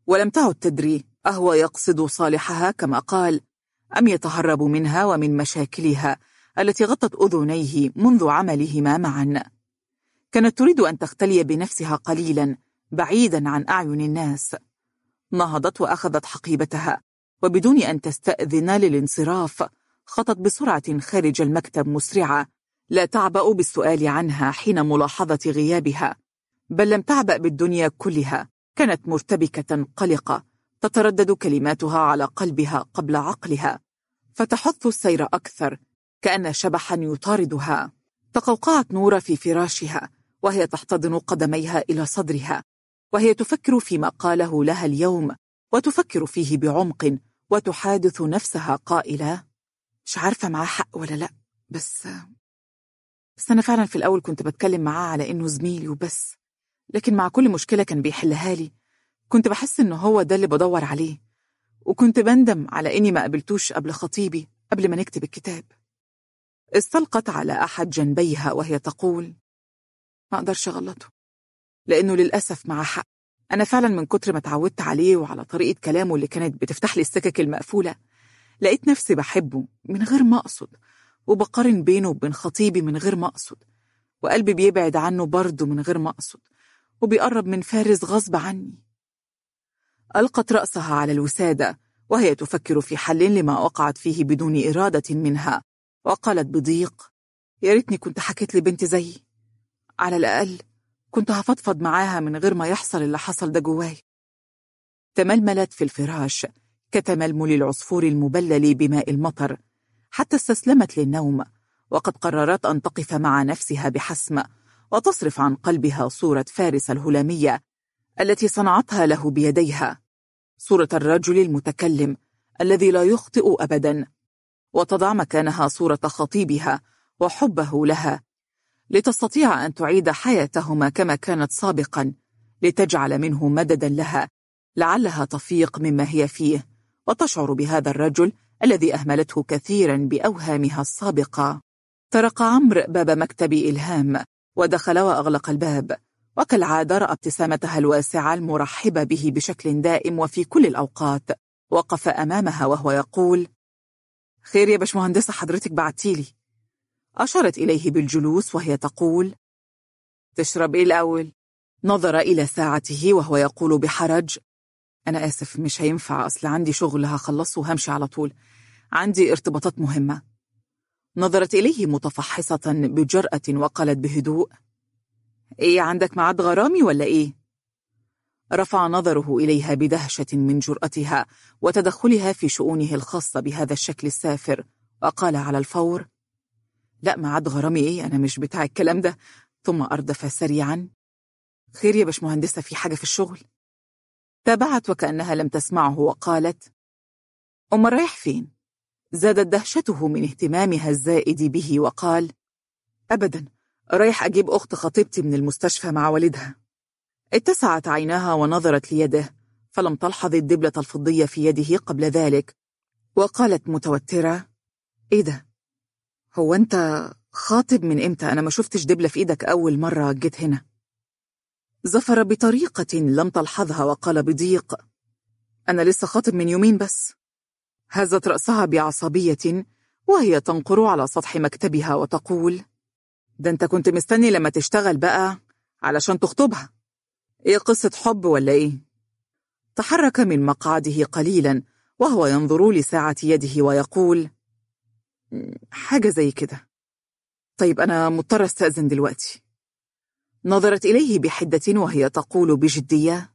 ولم تعد تدري أهو يقصد صالحها كما قال أم يتهرب منها ومن مشاكلها التي غطت أذنيه منذ عملهما معا كانت تريد أن تختلي بنفسها قليلا بعيدا عن أعين الناس نهضت وأخذت حقيبتها وبدون أن تستأذن للانصراف خطت بسرعة خارج المكتب مسرعة لا تعبأ بالسؤال عنها حين ملاحظة غيابها بل لم تعبأ بالدنيا كلها كانت مرتبكة قلقة تتردد كلماتها على قلبها قبل عقلها فتحث السير أكثر كأن شبحا يطاردها تقوقعت نورة في فراشها وهي تحتضن قدميها إلى صدرها وهي تفكر فيما قاله لها اليوم وتفكر فيه بعمق وتحادث نفسها قائلة مش عارفة معاه حق ولا لأ بس بس أنا فعلا في الأول كنت بتكلم معاه على إنه زميلي وبس لكن مع كل مشكلة كان بيحلها لي كنت بحس إنه هو ده اللي بدور عليه وكنت بندم على إني ما قابلتوش قبل خطيبي قبل ما نكتب الكتاب استلقت على أحد جنبيها وهي تقول ما أقدرش أغلطه لأنه للأسف مع حق أنا فعلا من كتر ما اتعودت عليه وعلى طريقة كلامه اللي كانت بتفتح لي السكك المقفولة لقيت نفسي بحبه من غير ما أقصد وبقارن بينه وبين خطيبي من غير ما أقصد وقلبي بيبعد عنه برضه من غير ما أقصد وبيقرب من فارس غصب عني ألقت رأسها على الوسادة وهي تفكر في حل لما وقعت فيه بدون إرادة منها وقالت بضيق يا ريتني كنت حكيت لي بنت زيي على الأقل كنت هفضفض معاها من غير ما يحصل اللي حصل ده جواي تململت في الفراش كتململ العصفور المبلل بماء المطر حتى استسلمت للنوم وقد قررت أن تقف مع نفسها بحسم وتصرف عن قلبها صورة فارس الهلامية التي صنعتها له بيديها صورة الرجل المتكلم الذي لا يخطئ أبدا وتضع مكانها صورة خطيبها وحبه لها لتستطيع أن تعيد حياتهما كما كانت سابقا لتجعل منه مددا لها لعلها تفيق مما هي فيه وتشعر بهذا الرجل الذي أهملته كثيرا بأوهامها السابقة طرق عمرو باب مكتب إلهام ودخل وأغلق الباب وكالعادة رأى ابتسامتها الواسعة المرحبة به بشكل دائم وفي كل الأوقات وقف أمامها وهو يقول خير يا باشمهندسة حضرتك بعتيلي أشارت إليه بالجلوس وهي تقول تشرب إيه الأول؟ نظر إلى ساعته وهو يقول بحرج أنا آسف مش هينفع أصل عندي شغل هخلصه وهمشي على طول عندي ارتباطات مهمة نظرت إليه متفحصة بجرأة وقالت بهدوء إيه عندك معاد غرامي ولا إيه؟ رفع نظره إليها بدهشة من جرأتها وتدخلها في شؤونه الخاصة بهذا الشكل السافر وقال على الفور لا معاد غرامي إيه أنا مش بتاع الكلام ده ثم أردف سريعا خير يا باشمهندسة في حاجة في الشغل تابعت وكأنها لم تسمعه وقالت أم رايح فين؟ زادت دهشته من اهتمامها الزائد به وقال أبدا رايح أجيب أخت خطيبتي من المستشفى مع والدها اتسعت عيناها ونظرت ليده فلم تلحظ الدبلة الفضية في يده قبل ذلك وقالت متوترة إيه ده؟ هو أنت خاطب من إمتى أنا ما شفتش دبلة في إيدك أول مرة جيت هنا زفر بطريقة لم تلحظها وقال بضيق أنا لسه خاطب من يومين بس هزت رأسها بعصبية وهي تنقر على سطح مكتبها وتقول ده أنت كنت مستني لما تشتغل بقى علشان تخطبها إيه قصة حب ولا إيه؟ تحرك من مقعده قليلا وهو ينظر لساعة يده ويقول حاجة زي كده طيب أنا مضطر استأذن دلوقتي نظرت إليه بحدة وهي تقول بجدية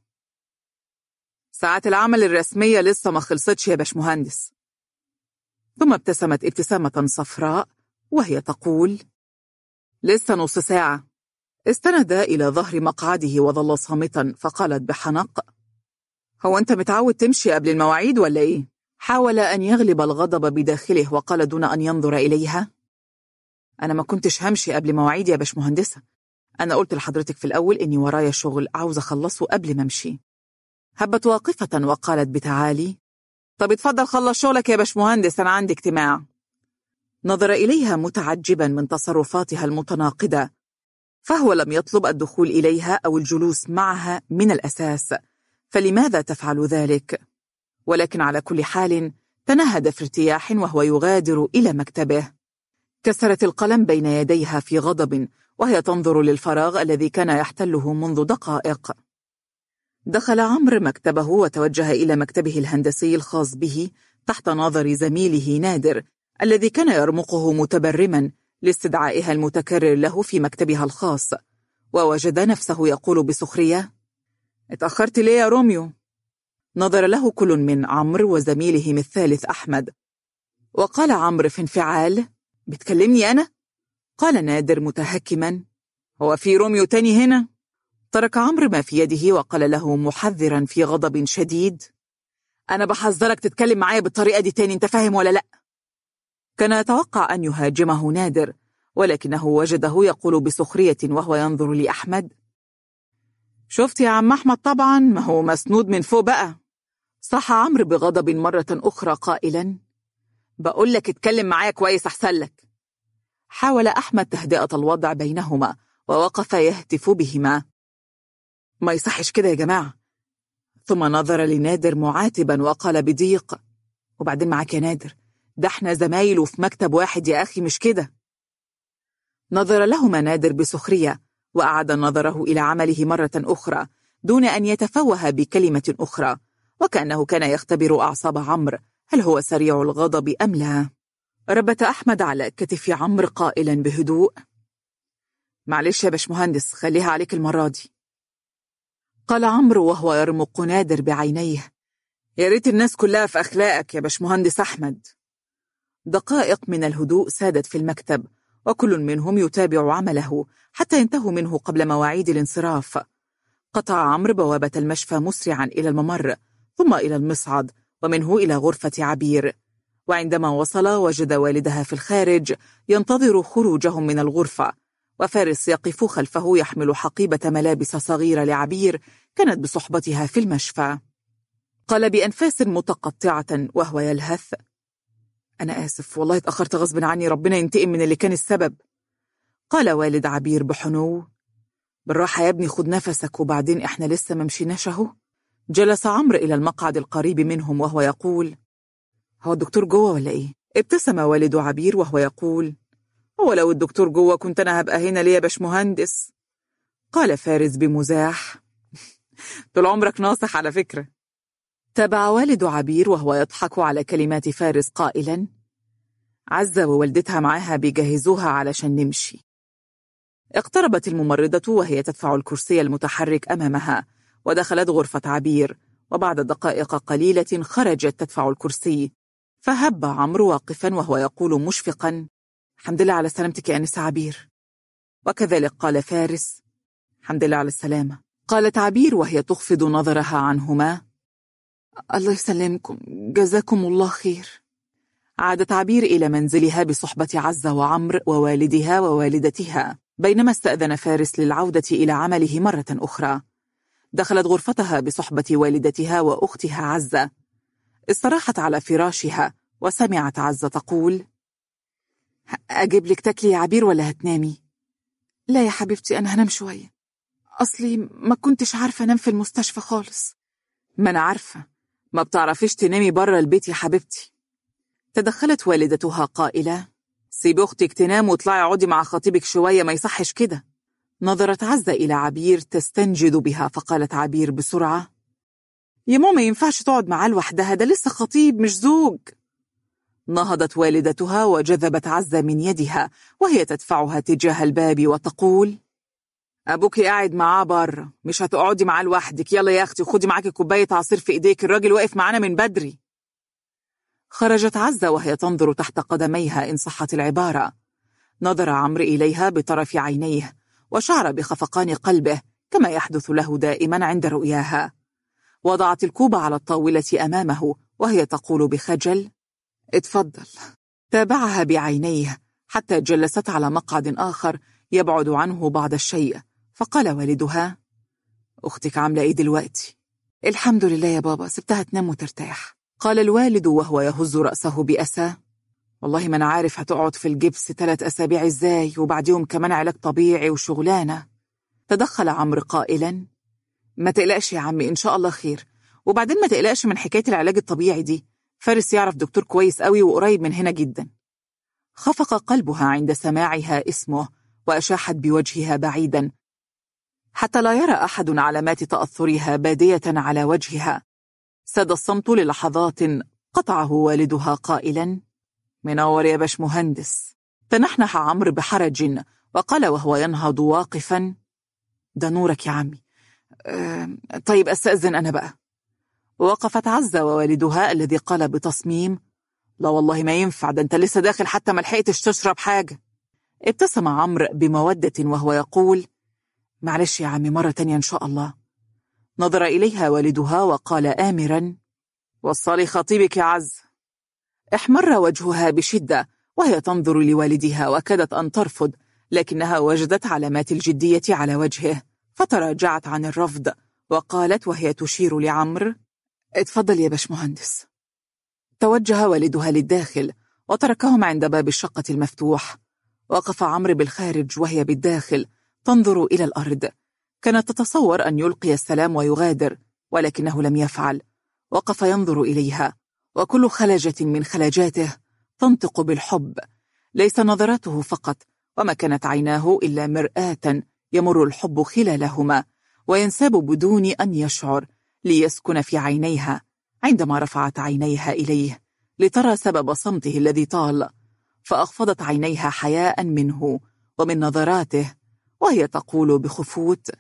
ساعات العمل الرسمية لسه ما خلصتش يا باشمهندس ثم ابتسمت ابتسامة صفراء وهي تقول لسه نص ساعة استند إلى ظهر مقعده وظل صامتا فقالت بحنق هو أنت متعود تمشي قبل المواعيد ولا إيه؟ حاول أن يغلب الغضب بداخله وقال دون أن ينظر إليها أنا ما كنتش همشي قبل مواعيد يا باشمهندسة أنا قلت لحضرتك في الأول إني ورايا شغل عاوز أخلصه قبل ما أمشي هبت واقفة وقالت بتعالي طب اتفضل خلص شغلك يا باشمهندس أنا عندي اجتماع نظر إليها متعجبا من تصرفاتها المتناقضة فهو لم يطلب الدخول إليها أو الجلوس معها من الأساس فلماذا تفعل ذلك؟ ولكن على كل حال تنهد في ارتياح وهو يغادر إلى مكتبه كسرت القلم بين يديها في غضب وهي تنظر للفراغ الذي كان يحتله منذ دقائق دخل عمرو مكتبه وتوجه إلى مكتبه الهندسي الخاص به تحت نظر زميله نادر الذي كان يرمقه متبرما لاستدعائها المتكرر له في مكتبها الخاص ووجد نفسه يقول بسخرية اتأخرت ليه يا روميو؟ نظر له كل من عمرو وزميلهم الثالث أحمد وقال عمرو في انفعال بتكلمني أنا؟ قال نادر متهكما هو في روميو تاني هنا؟ ترك عمرو ما في يده وقال له محذرا في غضب شديد أنا بحذرك تتكلم معايا بالطريقة دي تاني أنت فاهم ولا لأ؟ كان يتوقع أن يهاجمه نادر ولكنه وجده يقول بسخرية وهو ينظر لأحمد شفت يا عم أحمد طبعا ما هو مسنود من فوق بقى صح عمرو بغضب مرة أخرى قائلا بقول لك اتكلم معايا كويس أحسن لك حاول أحمد تهدئة الوضع بينهما ووقف يهتف بهما ما يصحش كده يا جماعة ثم نظر لنادر معاتبا وقال بضيق وبعدين معاك يا نادر ده احنا زمايل وفي مكتب واحد يا أخي مش كده نظر لهما نادر بسخرية وأعاد نظره إلى عمله مرة أخرى دون أن يتفوه بكلمة أخرى وكأنه كان يختبر أعصاب عمرو هل هو سريع الغضب أم لا ربت أحمد على كتف عمرو قائلا بهدوء معلش يا باشمهندس خليها عليك المرة دي قال عمرو وهو يرمق نادر بعينيه يا ريت الناس كلها في أخلاقك يا باشمهندس أحمد دقائق من الهدوء سادت في المكتب وكل منهم يتابع عمله حتى ينتهوا منه قبل مواعيد الانصراف قطع عمرو بوابة المشفى مسرعا إلى الممر ثم إلى المصعد ومنه إلى غرفة عبير وعندما وصل وجد والدها في الخارج ينتظر خروجهم من الغرفة وفارس يقف خلفه يحمل حقيبة ملابس صغيرة لعبير كانت بصحبتها في المشفى قال بأنفاس متقطعة وهو يلهث أنا آسف والله اتأخرت غصب عني ربنا ينتقم من اللي كان السبب قال والد عبير بحنو بالراحة يا ابني خد نفسك وبعدين إحنا لسه ما مشيناش أهو جلس عمرو إلى المقعد القريب منهم وهو يقول هو الدكتور جوه ولا إيه؟ ابتسم والد عبير وهو يقول هو لو الدكتور جوه كنت أنا هبقى هنا ليه يا باشمهندس قال فارس بمزاح طول عمرك ناصح على فكرة تابع والد عبير وهو يضحك على كلمات فارس قائلا عزة ووالدتها معاها بيجهزوها علشان نمشي اقتربت الممرضة وهي تدفع الكرسي المتحرك أمامها ودخلت غرفة عبير وبعد دقائق قليلة خرجت تدفع الكرسي فهب عمرو واقفا وهو يقول مشفقا الحمد لله على سلامتك يا أنسة عبير وكذلك قال فارس الحمد لله على السلامة قالت عبير وهي تخفض نظرها عنهما الله يسلمكم جزاكم الله خير عادت عبير إلى منزلها بصحبة عزة وعمر ووالدها ووالدتها بينما استأذن فارس للعودة إلى عمله مرة أخرى دخلت غرفتها بصحبة والدتها وأختها عزة استراحت على فراشها وسمعت عزة تقول أجيب لك تاكلي يا عبير ولا هتنامي؟ لا يا حبيبتي أنا هنام شوية أصلي ما كنتش عارفة أنام في المستشفى خالص ما أنا عارفة ما بتعرفيش تنامي بره البيت يا حبيبتي تدخلت والدتها قائلة سيبي أختك تنام واطلعي اقعدي مع خطيبك شوية ما يصحش كده نظرت عزة إلى عبير تستنجد بها فقالت عبير بسرعة يا ماما ينفعش تقعد معاه لوحدها ده لسه خطيب مش زوج نهضت والدتها وجذبت عزة من يدها وهي تدفعها تجاه الباب وتقول أبوك قاعد معاه بره مش هتقعدي معاه لوحدك يلا يا أختي خدي معاكي كوباية عصير في إيديك الراجل واقف معانا من بدري خرجت عزة وهي تنظر تحت قدميها إن صحت العبارة نظر عمرو إليها بطرف عينيه وشعر بخفقان قلبه كما يحدث له دائما عند رؤياها وضعت الكوب على الطاولة أمامه وهي تقول بخجل اتفضل تابعها بعينيه حتى جلست على مقعد آخر يبعد عنه بعض الشيء فقال والدها أختك عاملة إيه دلوقتي؟ الحمد لله يا بابا سبتها تنام وترتاح قال الوالد وهو يهز رأسه بأسى والله ما أنا عارف هتقعد في الجبس ثلاث أسابيع إزاي وبعديهم كمان علاج طبيعي وشغلانة تدخل عمرو قائلا ما تقلقش يا عمي إن شاء الله خير وبعدين ما تقلقش من حكاية العلاج الطبيعي دي فارس يعرف دكتور كويس قوي وقريب من هنا جدا خفق قلبها عند سماعها اسمه وأشاحت بوجهها بعيدا حتى لا يرى أحد علامات تأثرها بادية على وجهها ساد الصمت للحظات قطعه والدها قائلا منور يا باش مهندس تنحنح عمرو بحرج وقال وهو ينهض واقفا ده نورك يا عمي أه طيب أستأذن أنا بقى وقفت عزة ووالدها الذي قال بتصميم لا والله ما ينفع ده انت لسه داخل حتى ما لحقتش تشرب حاجة ابتسم عمرو بمودة وهو يقول معلش يا عمي مرة تانية إن شاء الله نظر إليها والدها وقال آمرا وصلي خطيبك يا عز احمر وجهها بشدة وهي تنظر لوالدها وكادت أن ترفض لكنها وجدت علامات الجدية على وجهه فتراجعت عن الرفض وقالت وهي تشير لعمر اتفضل يا باشمهندس توجه والدها للداخل وتركهم عند باب الشقة المفتوح وقف عمرو بالخارج وهي بالداخل تنظر إلى الأرض كانت تتصور أن يلقي السلام ويغادر ولكنه لم يفعل وقف ينظر إليها وكل خلجة من خلجاته تنطق بالحب ليس نظراته فقط وما كانت عيناه إلا مرآة يمر الحب خلالهما وينساب بدون أن يشعر ليسكن في عينيها عندما رفعت عينيها إليه لترى سبب صمته الذي طال فأخفضت عينيها حياء منه ومن نظراته وهي تقول بخفوت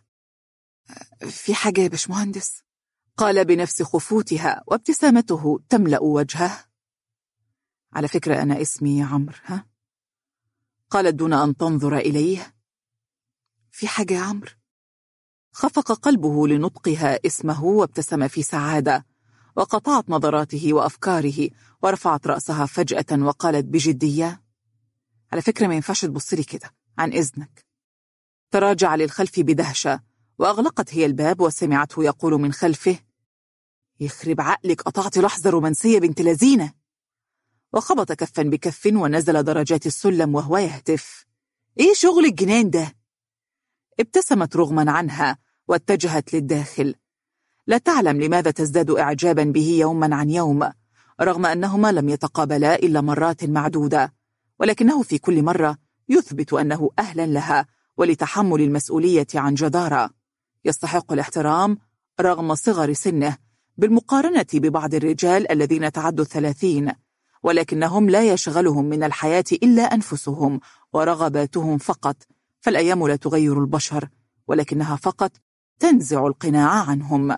في حاجة يا باشمهندس قال بنفس خفوتها وابتسامته تملأ وجهه على فكرة أنا اسمي عمرو ها؟ قالت دون أن تنظر إليه في حاجة يا عمرو خفق قلبه لنطقها اسمه وابتسم في سعادة وقطعت نظراته وأفكاره ورفعت رأسها فجأة وقالت بجدية على فكرة ما ينفعش تبصلي كده عن إذنك تراجع للخلف بدهشة وأغلقت هي الباب وسمعته يقول من خلفه يخرب عقلك قطعت لحظة رومانسية بنت لذينة وخبط كفا بكف ونزل درجات السلم وهو يهتف ايه شغل الجنان ده ابتسمت رغما عنها واتجهت للداخل لا تعلم لماذا تزداد إعجابا به يوما عن يوم رغم أنهما لم يتقابلا إلا مرات معدودة ولكنه في كل مرة يثبت أنه أهلا لها ولتحمل المسؤولية عن جدارة يستحق الاحترام رغم صغر سنه بالمقارنة ببعض الرجال الذين تعدوا الثلاثين ولكنهم لا يشغلهم من الحياة إلا أنفسهم ورغباتهم فقط فالأيام لا تغير البشر ولكنها فقط تنزع القناع عنهم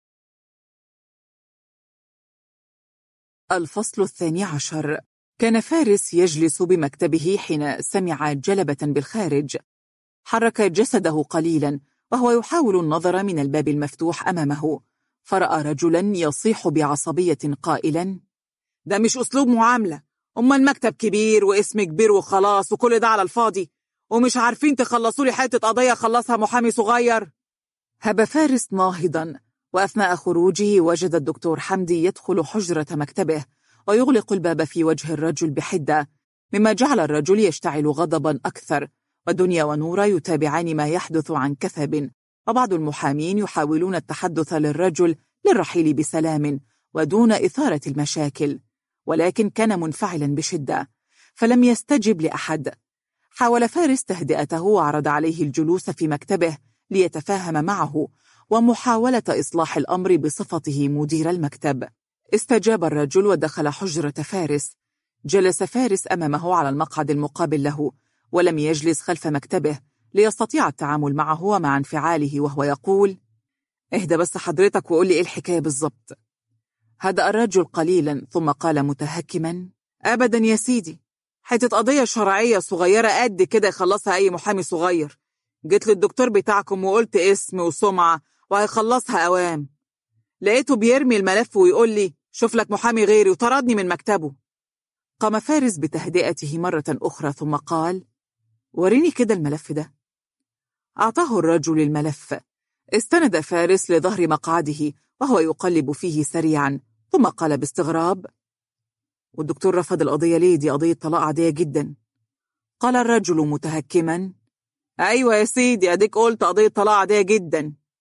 الفصل الثاني عشر كان فارس يجلس بمكتبه حين سمع جلبة بالخارج حرك جسده قليلا وهو يحاول النظر من الباب المفتوح أمامه فرأى رجلا يصيح بعصبية قائلا ده مش أسلوب معاملة أما المكتب كبير واسم كبير وخلاص وكل ده على الفاضي ومش عارفين تخلصوا لي حتة قضية خلصها محامي صغير هب فارس ناهضا وأثناء خروجه وجد الدكتور حمدي يدخل حجرة مكتبه ويغلق الباب في وجه الرجل بحدة مما جعل الرجل يشتعل غضبا أكثر ودنيا ونورا يتابعان ما يحدث عن كثب وبعض المحامين يحاولون التحدث للرجل للرحيل بسلام ودون إثارة المشاكل ولكن كان منفعلا بشدة فلم يستجب لأحد حاول فارس تهدئته وعرض عليه الجلوس في مكتبه ليتفاهم معه ومحاولة إصلاح الأمر بصفته مدير المكتب استجاب الرجل ودخل حجرة فارس جلس فارس أمامه على المقعد المقابل له ولم يجلس خلف مكتبه ليستطيع التعامل معه ومع انفعاله وهو يقول اهدى بس حضرتك وقول لي ايه الحكاية بالظبط هدأ الرجل قليلا ثم قال متهكما أبدا يا سيدي حتة قضية شرعية صغيرة قد كده يخلصها أي محامي صغير جيت للدكتور بتاعكم وقلت اسم وسمعة وهيخلصها أوام لقيته بيرمي الملف ويقول لي شوف لك محامي غيري وطردني من مكتبه قام فارس بتهدئته مرة أخرى ثم قال وريني كده الملف ده أعطاه الرجل الملف استند فارس لظهر مقعده وهو يقلب فيه سريعا ثم قال باستغراب والدكتور رفض القضية ليه دي قضية طلاق عادية جدا قال الرجل متهكما أيوة يا سيدي أديك قلت قضية طلاق عادية جدا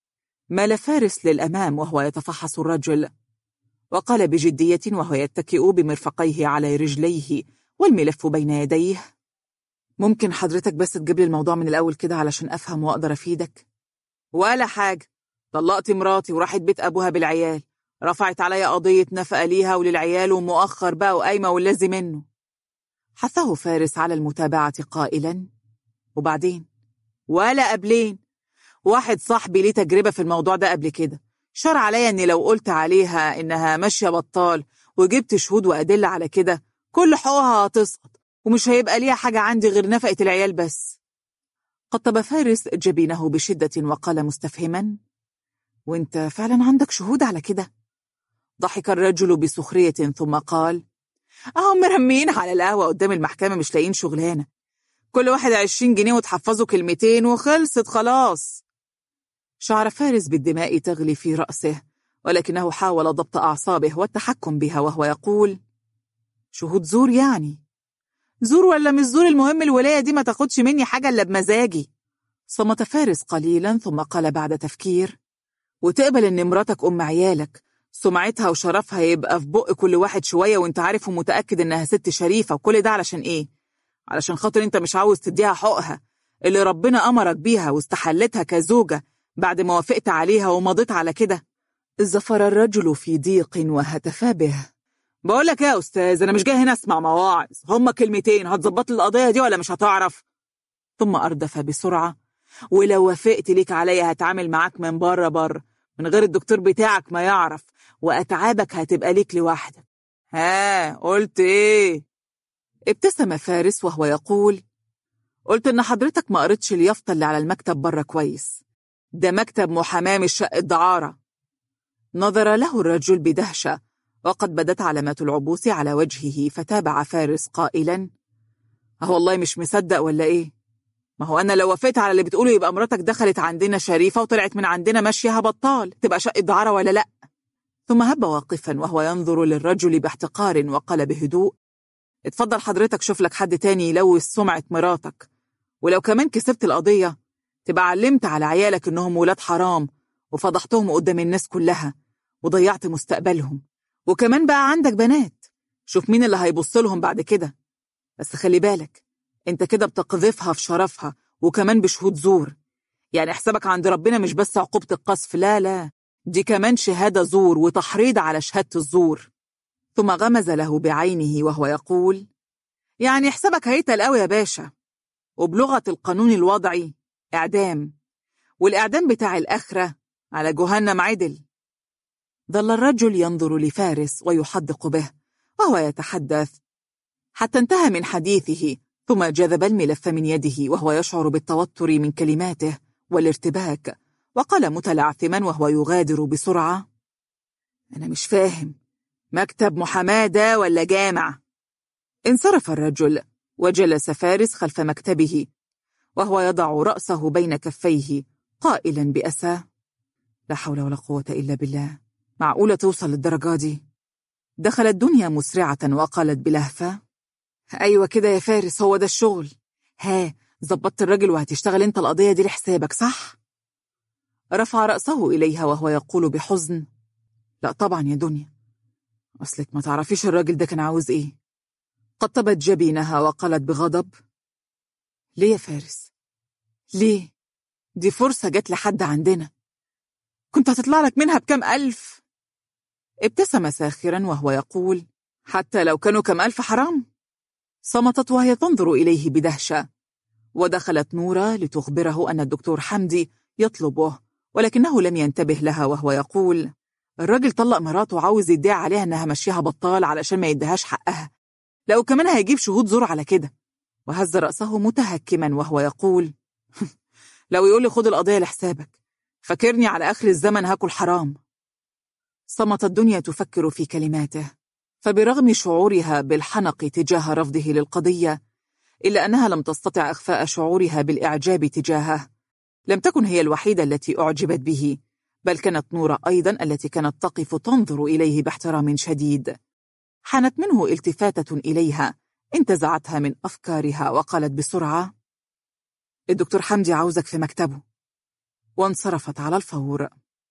مال فارس للأمام وهو يتفحص الرجل وقال بجدية وهو يتكئ بمرفقيه على رجليه والملف بين يديه ممكن حضرتك بس تجيب لي الموضوع من الأول كده علشان أفهم وأقدر أفيدك ولا حاجة طلقت مراتي وراحت بيت أبوها بالعيال رفعت عليا قضية نفقة ليها وللعيال ومؤخر بقى وقايمة واللازم منه حثه فارس على المتابعة قائلا وبعدين ولا قبلين واحد صاحبي ليه تجربة في الموضوع ده قبل كده شر عليا اني لو قلت عليها انها ماشية بطال وجبت شهود وأدلة على كده كل حقوقها هتسقط ومش هيبقى ليها حاجة عندي غير نفقة العيال بس قطب فارس جبينه بشدة وقال مستفهما وانت فعلا عندك شهود على كده ضحك الرجل بسخرية ثم قال اهم مرمين على القهوة قدام المحكمة مش لاقيين شغلانة كل واحد عشرين جنيه وتحفظوا كلمتين وخلصت خلاص شعر فارس بالدماء تغلي في رأسه ولكنه حاول ضبط أعصابه والتحكم بها وهو يقول شهود زور يعني زور ولا مش زور المهم الولاية دي ما تاخدش مني حاجة إلا بمزاجي صمت فارس قليلا ثم قال بعد تفكير وتقبل إن مراتك أم عيالك سمعتها وشرفها يبقى في بق كل واحد شوية وانت عارف ومتأكد إنها ست شريفة وكل ده علشان إيه؟ علشان خاطر انت مش عاوز تديها حقها اللي ربنا أمرك بيها واستحلتها كزوجة بعد ما وافقت عليها ومضيت على كده زفر الرجل في ضيق وهتف به بقول لك يا أستاذ أنا مش جاي هنا أسمع مواعظ هما كلمتين هتظبط لي القضية دي ولا مش هتعرف ثم أردف بسرعة ولو وافقت ليك عليا هتعامل معاك من بره بره من غير الدكتور بتاعك ما يعرف وأتعابك هتبقى ليك لوحدك ها قلت إيه ابتسم فارس وهو يقول قلت إن حضرتك ما قريتش اليافطة اللي على المكتب بره كويس ده مكتب محاماة مش شقة دعارة نظر له الرجل بدهشة وقد بدت علامات العبوس على وجهه فتابع فارس قائلا أه والله مش مصدق ولا إيه ما هو أنا لو وافقت على اللي بتقوله يبقى مراتك دخلت عندنا شريفة وطلعت من عندنا ماشيها بطال تبقى شقة دعارة ولا لأ ثم هب واقفا وهو ينظر للرجل باحتقار وقال بهدوء اتفضل حضرتك شوف لك حد تاني يلوث سمعة مراتك ولو كمان كسبت القضية تبقى علمت على عيالك إنهم ولاد حرام وفضحتهم قدام الناس كلها وضيعت مستقبلهم وكمان بقى عندك بنات شوف مين اللي هيبص لهم بعد كده بس خلي بالك انت كده بتقذفها في شرفها وكمان بشهود زور يعني حسابك عند ربنا مش بس عقوبة القذف لا لا دي كمان شهادة زور وتحريض على شهادة الزور ثم غمز له بعينه وهو يقول يعني حسابك هيتل قوي يا باشا وبلغة القانون الوضعي إعدام والإعدام بتاع الآخرة على جهنم عدل ظل الرجل ينظر لفارس ويحدق به وهو يتحدث حتى انتهى من حديثه ثم جذب الملف من يده وهو يشعر بالتوتر من كلماته والارتباك وقال متلعثما وهو يغادر بسرعة أنا مش فاهم مكتب محاماة ده ولا جامع؟ انصرف الرجل وجلس فارس خلف مكتبه وهو يضع رأسه بين كفيه قائلا بأسى لا حول ولا قوة إلا بالله معقولة توصل للدرجة دي دخلت دنيا مسرعة وقالت بلهفة أيوة كده يا فارس هو ده الشغل ها ظبطت الراجل وهتشتغل انت القضية دي لحسابك صح؟ رفع رأسه إليها وهو يقول بحزن لا طبعا يا دنيا أصلك ما تعرفيش الراجل ده كان عاوز إيه قطبت جبينها وقالت بغضب ليه يا فارس؟ ليه؟ دي فرصة جت لحد عندنا كنت هتطلع لك منها بكم ألف ابتسم ساخرا وهو يقول حتى لو كانوا كم ألف حرام صمتت وهي تنظر إليه بدهشة ودخلت نورة لتخبره أن الدكتور حمدي يطلبه ولكنه لم ينتبه لها وهو يقول الراجل طلق مراته وعاوز يدعي عليها انها مشيها بطال علشان ما يديهاش حقها لو كمان هيجيب شهود زور على كده وهز رأسه متهكما وهو يقول لو يقول لي خد القضية لحسابك فكرني على آخر الزمن هاكل حرام صمت الدنيا تفكر في كلماته فبرغم شعورها بالحنق تجاه رفضه للقضية إلا أنها لم تستطع إخفاء شعورها بالإعجاب تجاهه لم تكن هي الوحيدة التي أعجبت به بل كانت نورة أيضا التي كانت تقف تنظر إليه باحترام شديد حانت منه التفاتة إليها انتزعتها من أفكارها وقالت بسرعة الدكتور حمدي عاوزك في مكتبه وانصرفت على الفور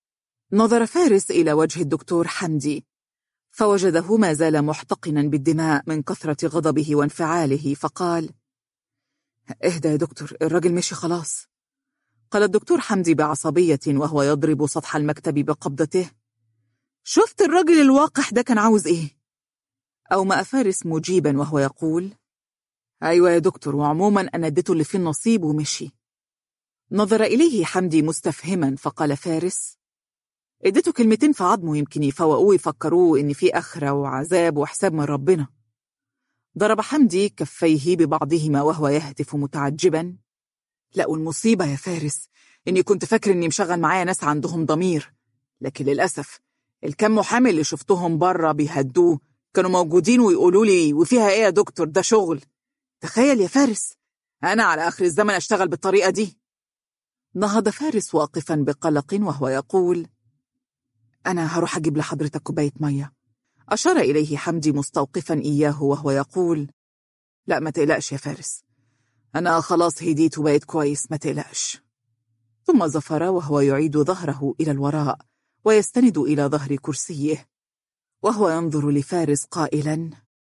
نظر فارس إلى وجه الدكتور حمدي فوجده ما زال محتقنا بالدماء من كثرة غضبه وانفعاله فقال اهدى يا دكتور الراجل مشي خلاص قال الدكتور حمدي بعصبية وهو يضرب سطح المكتب بقبضته شفت الراجل الواقح ده كان عاوز ايه؟ أومأ فارس مجيبا وهو يقول أيوة يا دكتور وعموما أنا اديته اللي فيه النصيب ومشي نظر إليه حمدي مستفهما فقال فارس اديته كلمتين في عظمه يمكن يفوقوه يفكروه إن في آخرة وعذاب وحساب من ربنا ضرب حمدي كفيه ببعضهما وهو يهتف متعجبا لا والمصيبة يا فارس إني كنت فاكر إني مشغل معايا ناس عندهم ضمير لكن للأسف الكم محامي اللي شفتهم بره بيهدوه كانوا موجودين ويقولوا لي وفيها إيه يا دكتور ده شغل تخيل يا فارس أنا على آخر الزمن أشتغل بالطريقة دي نهض فارس واقفا بقلق وهو يقول أنا هروح أجيب لحضرتك كوباية مية أشار إليه حمدي مستوقفا إياه وهو يقول لا ما تقلقش يا فارس أنا خلاص هديت وبقيت كويس ما تقلقش ثم زفر وهو يعيد ظهره إلى الوراء ويستند إلى ظهر كرسيه وهو ينظر لفارس قائلا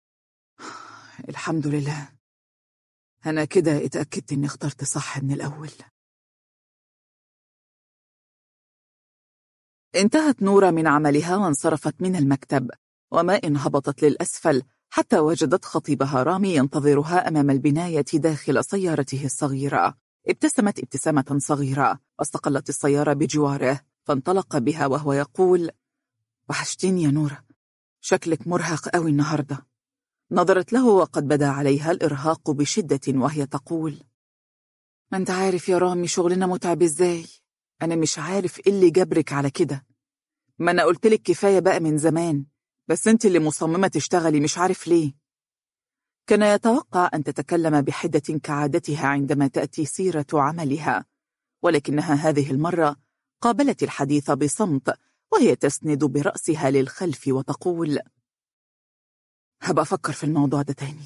الحمد لله أنا كده اتأكدت إني اخترت صح من الأول انتهت نورة من عملها وانصرفت من المكتب وما إن هبطت للأسفل حتى وجدت خطيبها رامي ينتظرها أمام البناية داخل سيارته الصغيرة ابتسمت ابتسامة صغيرة واستقلت السيارة بجواره فانطلق بها وهو يقول وحشتيني يا نورة شكلك مرهق قوي النهاردة نظرت له وقد بدا عليها الإرهاق بشدة وهي تقول ما انت عارف يا رامي شغلنا متعب ازاي أنا مش عارف إيه اللي جبرك على كده ما أنا قلتلك كفاية بقى من زمان بس أنت اللي مصممة تشتغلي مش عارف ليه كان يتوقع أن تتكلم بحدة كعادتها عندما تأتي سيرة عملها ولكنها هذه المرة قابلت الحديث بصمت وهي تسند برأسها للخلف وتقول هبقى أفكر في الموضوع ده تاني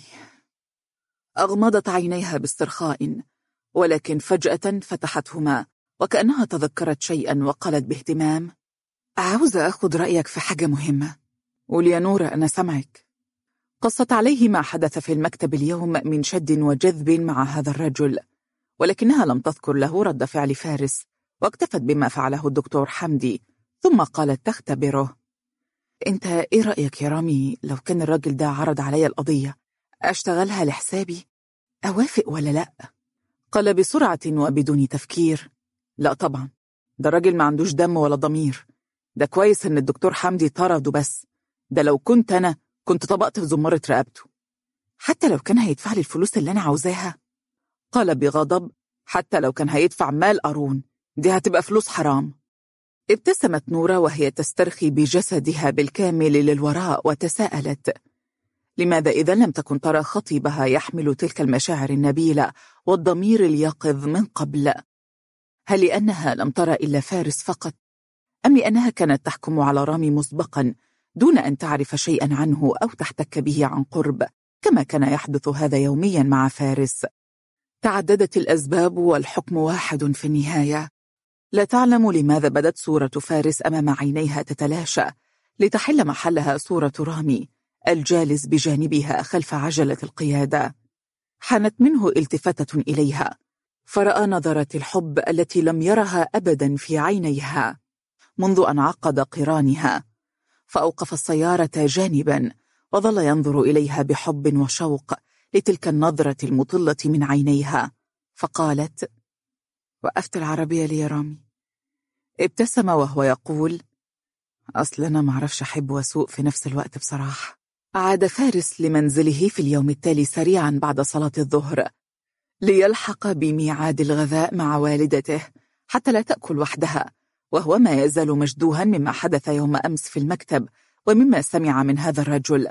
أغمضت عينيها باسترخاء ولكن فجأة فتحتهما وكأنها تذكرت شيئا وقالت باهتمام عاوزة أخذ رأيك في حاجة مهمة قول يا نورة أنا سمعك قصت عليه ما حدث في المكتب اليوم من شد وجذب مع هذا الرجل ولكنها لم تذكر له رد فعل فارس واكتفت بما فعله الدكتور حمدي ثم قالت تختبره انت ايه رأيك يا رامي لو كان الراجل ده عرض علي القضية اشتغلها لحسابي اوافق ولا لا قال بسرعة وبدون تفكير لا طبعا ده راجل ما عندوش دم ولا ضمير ده كويس ان الدكتور حمدي طرده بس ده لو كنت انا كنت طبقت في زمارة رقبته حتى لو كان هيدفع لي الفلوس اللي انا عاوزاها قال بغضب حتى لو كان هيدفع مال قارون دي هتبقى فلوس حرام ابتسمت نورة وهي تسترخي بجسدها بالكامل للوراء وتساءلت لماذا إذا لم تكن ترى خطيبها يحمل تلك المشاعر النبيلة والضمير اليقظ من قبل هل لأنها لم ترى إلا فارس فقط أم لأنها كانت تحكم على رامي مسبقا دون أن تعرف شيئا عنه أو تحتك به عن قرب كما كان يحدث هذا يوميا مع فارس تعددت الأسباب والحكم واحد في النهاية لا تعلم لماذا بدت صورة فارس أمام عينيها تتلاشى لتحل محلها صورة رامي الجالس بجانبها خلف عجلة القيادة حانت منه التفاتة إليها فرأى نظرة الحب التي لم يرها أبدا في عينيها منذ أن عقد قرانها فأوقف السيارة جانبا وظل ينظر إليها بحب وشوق لتلك النظرة المطلة من عينيها فقالت وقفت العربية لي يا رامي ابتسم وهو يقول أصل أنا معرفش أحب وأسوق في نفس الوقت بصراحة عاد فارس لمنزله في اليوم التالي سريعا بعد صلاة الظهر ليلحق بميعاد الغذاء مع والدته حتى لا تأكل وحدها وهو ما يزال مجدوها مما حدث يوم أمس في المكتب ومما سمع من هذا الرجل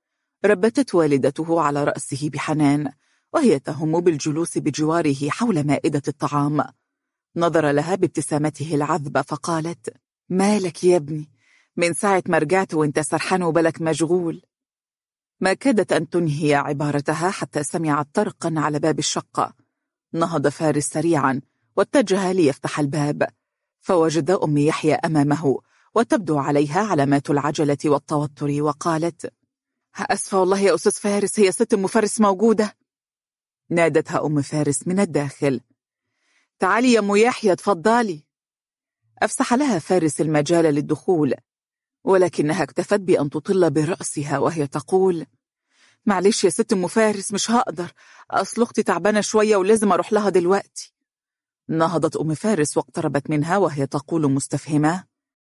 ربتت والدته على رأسه بحنان وهي تهم بالجلوس بجواره حول مائدة الطعام نظر لها بابتسامته العذبة فقالت مالك يا ابني من ساعة ما رجعت وانت سرحان وبلك مشغول ما كادت أن تنهي عبارتها حتى سمعت طرقا على باب الشقة نهض فارس سريعا واتجه ليفتح الباب فوجد أم يحيى أمامه وتبدو عليها علامات العجلة والتوتر وقالت أسفة والله يا أستاذ فارس هي ست أم فارس موجودة نادتها أم فارس من الداخل تعالي يا أم يحيى تفضلي أفسح لها فارس المجال للدخول ولكنها اكتفت بأن تطل برأسها وهي تقول معلش يا ست أم فارس مش هقدر أصل أختي تعبانة شوية ولازم أروح لها دلوقتي نهضت أم فارس واقتربت منها وهي تقول مستفهمة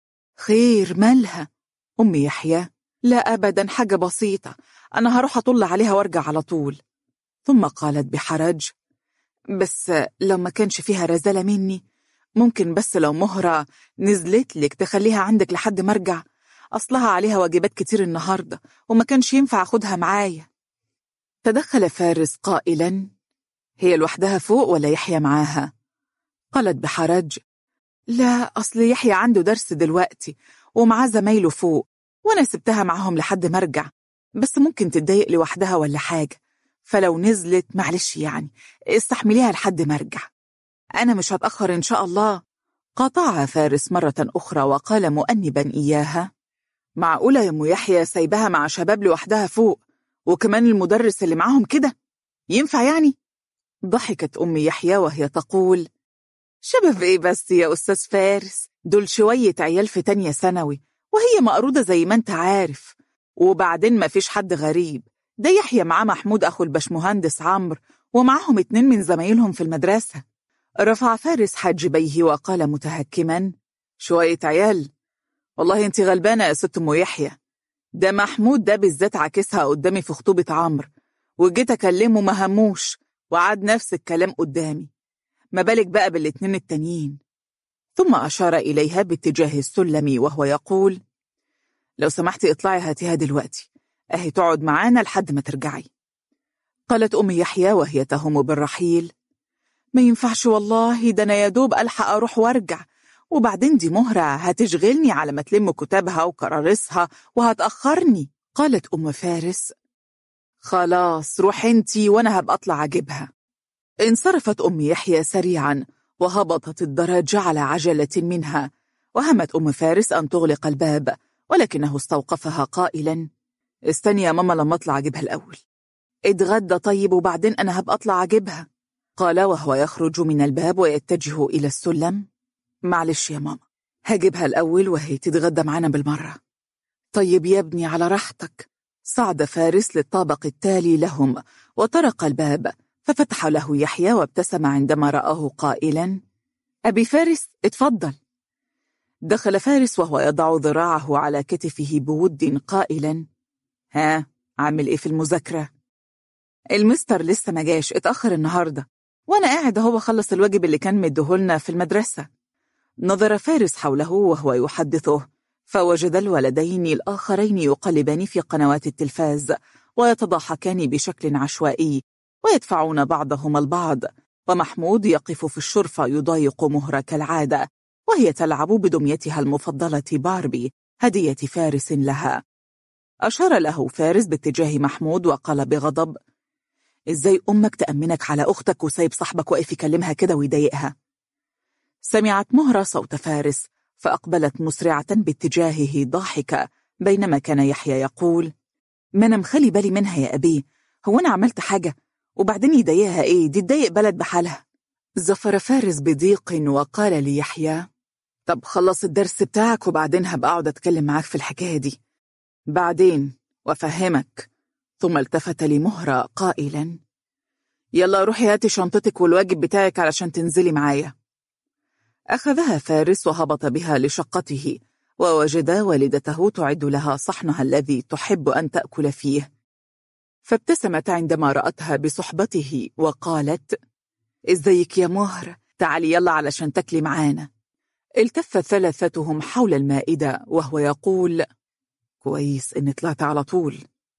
خير مالها أم يحيى لا أبدا حاجة بسيطة أنا هروح أطل عليها وارجع على طول ثم قالت بحرج بس لو ما كانش فيها رزالة مني ممكن بس لو مهرة نزلت لك تخليها عندك لحد ما ارجع أصلها عليها واجبات كتير النهاردة وما كانش ينفع أخدها معايا تدخل فارس قائلا هي لوحدها فوق ولا يحيى معاها قالت بحرج لا أصل يحيى عنده درس دلوقتي ومعاه زمايله فوق وأنا سبتها معاهم لحد ما ارجع بس ممكن تتضايق لوحدها ولا حاجة فلو نزلت معلش يعني استحمليها لحد ما ارجع أنا مش هتأخر إن شاء الله قاطعها فارس مرة أخرى وقال مؤنبا إياها معقولة يا أم يحيى سايبها مع شباب لوحدها فوق وكمان المدرس اللي معاهم كده ينفع يعني؟ ضحكت أم يحيى وهي تقول شباب إيه بس يا أستاذ فارس دول شوية عيال في تانية ثانوي وهي مقرودة زي ما انت عارف وبعدين ما فيش حد غريب ده يحيى معاه محمود أخو البشمهندس عمرو ومعاهم اتنين من زمايلهم في المدرسة رفع فارس حاجبيه وقال متهكما شوية عيال والله انت غلبانة يا ست ام يحيى ده محمود ده بالذات عاكسها قدامي في خطوبة عمرو وجيت اكلمه ما هموش وعاد نفس الكلام قدامي ما بالك بقى بالاتنين التانيين ثم أشار إليها باتجاه السلم وهو يقول لو سمحتي اطلعي هاتيها دلوقتي أهي تقعد معانا لحد ما ترجعي قالت أم يحيى وهي تهم بالرحيل ما ينفعش والله ده أنا يا دوب ألحق أروح وارجع وبعدين دي مهرة هتشغلني على ما تلم كتابها وكرارسها وهتأخرني قالت أم فارس خلاص روح انتي وأنا هبقى أطلع أجيبها انصرفت أم يحيى سريعا وهبطت الدرج على عجلة منها وهمت أم فارس أن تغلق الباب ولكنه استوقفها قائلا استني يا ماما لما أطلع أجيبها الأول اتغدى طيب وبعدين أنا هبقى أطلع أجيبها قال وهو يخرج من الباب ويتجه إلى السلم معلش يا ماما هجيبها الأول وهي تتغدى معانا بالمرة طيب يا ابني على راحتك صعد فارس للطابق التالي لهم وطرق الباب ففتح له يحيى وابتسم عندما رآه قائلا أبي فارس اتفضل دخل فارس وهو يضع ذراعه على كتفه بود قائلا ها عامل ايه في المذاكرة المستر لسه ما جاش اتأخر النهاردة وانا قاعد اهو بخلص الواجب اللي كان مديهولنا في المدرسة نظر فارس حوله وهو يحدثه فوجد الولدين الآخرين يقلبان في قنوات التلفاز ويتضاحكان بشكل عشوائي ويدفعون بعضهما البعض ومحمود يقف في الشرفة يضايق مهرة كالعادة وهي تلعب بدميتها المفضلة باربي هدية فارس لها أشار له فارس باتجاه محمود وقال بغضب إزاي أمك تأمنك على أختك وسايب صاحبك واقف يكلمها كده ويضايقها سمعت مهرة صوت فارس فأقبلت مسرعة باتجاهه ضاحكة بينما كان يحيى يقول ما أنا مخلي بالي منها يا أبي هو أنا عملت حاجة وبعدين يضايقها إيه دي تضايق بلد بحالها زفر فارس بضيق وقال ليحيى طب خلص الدرس بتاعك وبعدين هبقى أقعد أتكلم معاك في الحكاية دي بعدين وأفهمك ثم التفت لمهرة قائلا يلا روحي هاتي شنطتك والواجب بتاعك علشان تنزلي معايا أخذها فارس وهبط بها لشقته ووجد والدته تعد لها صحنها الذي تحب أن تأكل فيه فابتسمت عندما رأتها بصحبته وقالت إزيك يا مهر تعالي يلا علشان تاكلي معانا التف ثلاثتهم حول المائدة وهو يقول كويس إن طلعت على طول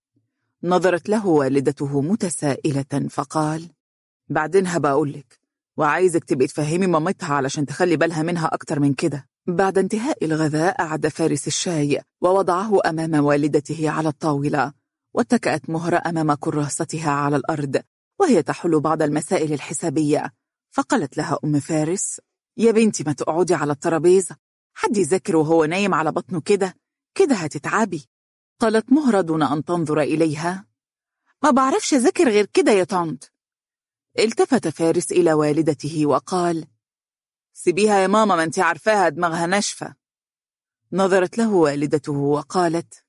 نظرت له والدته متسائلة فقال بعدين هبقولك وعايزك تبقي تفهمي مامتها علشان تخلي بالها منها أكتر من كده بعد انتهاء الغذاء أعد فارس الشاي ووضعه أمام والدته على الطاولة واتكأت مهرة أمام كراستها على الأرض وهي تحل بعض المسائل الحسابية فقالت لها أم فارس يا بنتي ما تقعدي على الترابيزة حد يذاكر وهو نايم على بطنه كده كده هتتعبي قالت مهرة دون أن تنظر إليها ما بعرفش أذاكر غير كده يا طنط التفت فارس إلى والدته وقال سيبيها يا ماما ما انت عارفاها دماغها ناشفة نظرت له والدته وقالت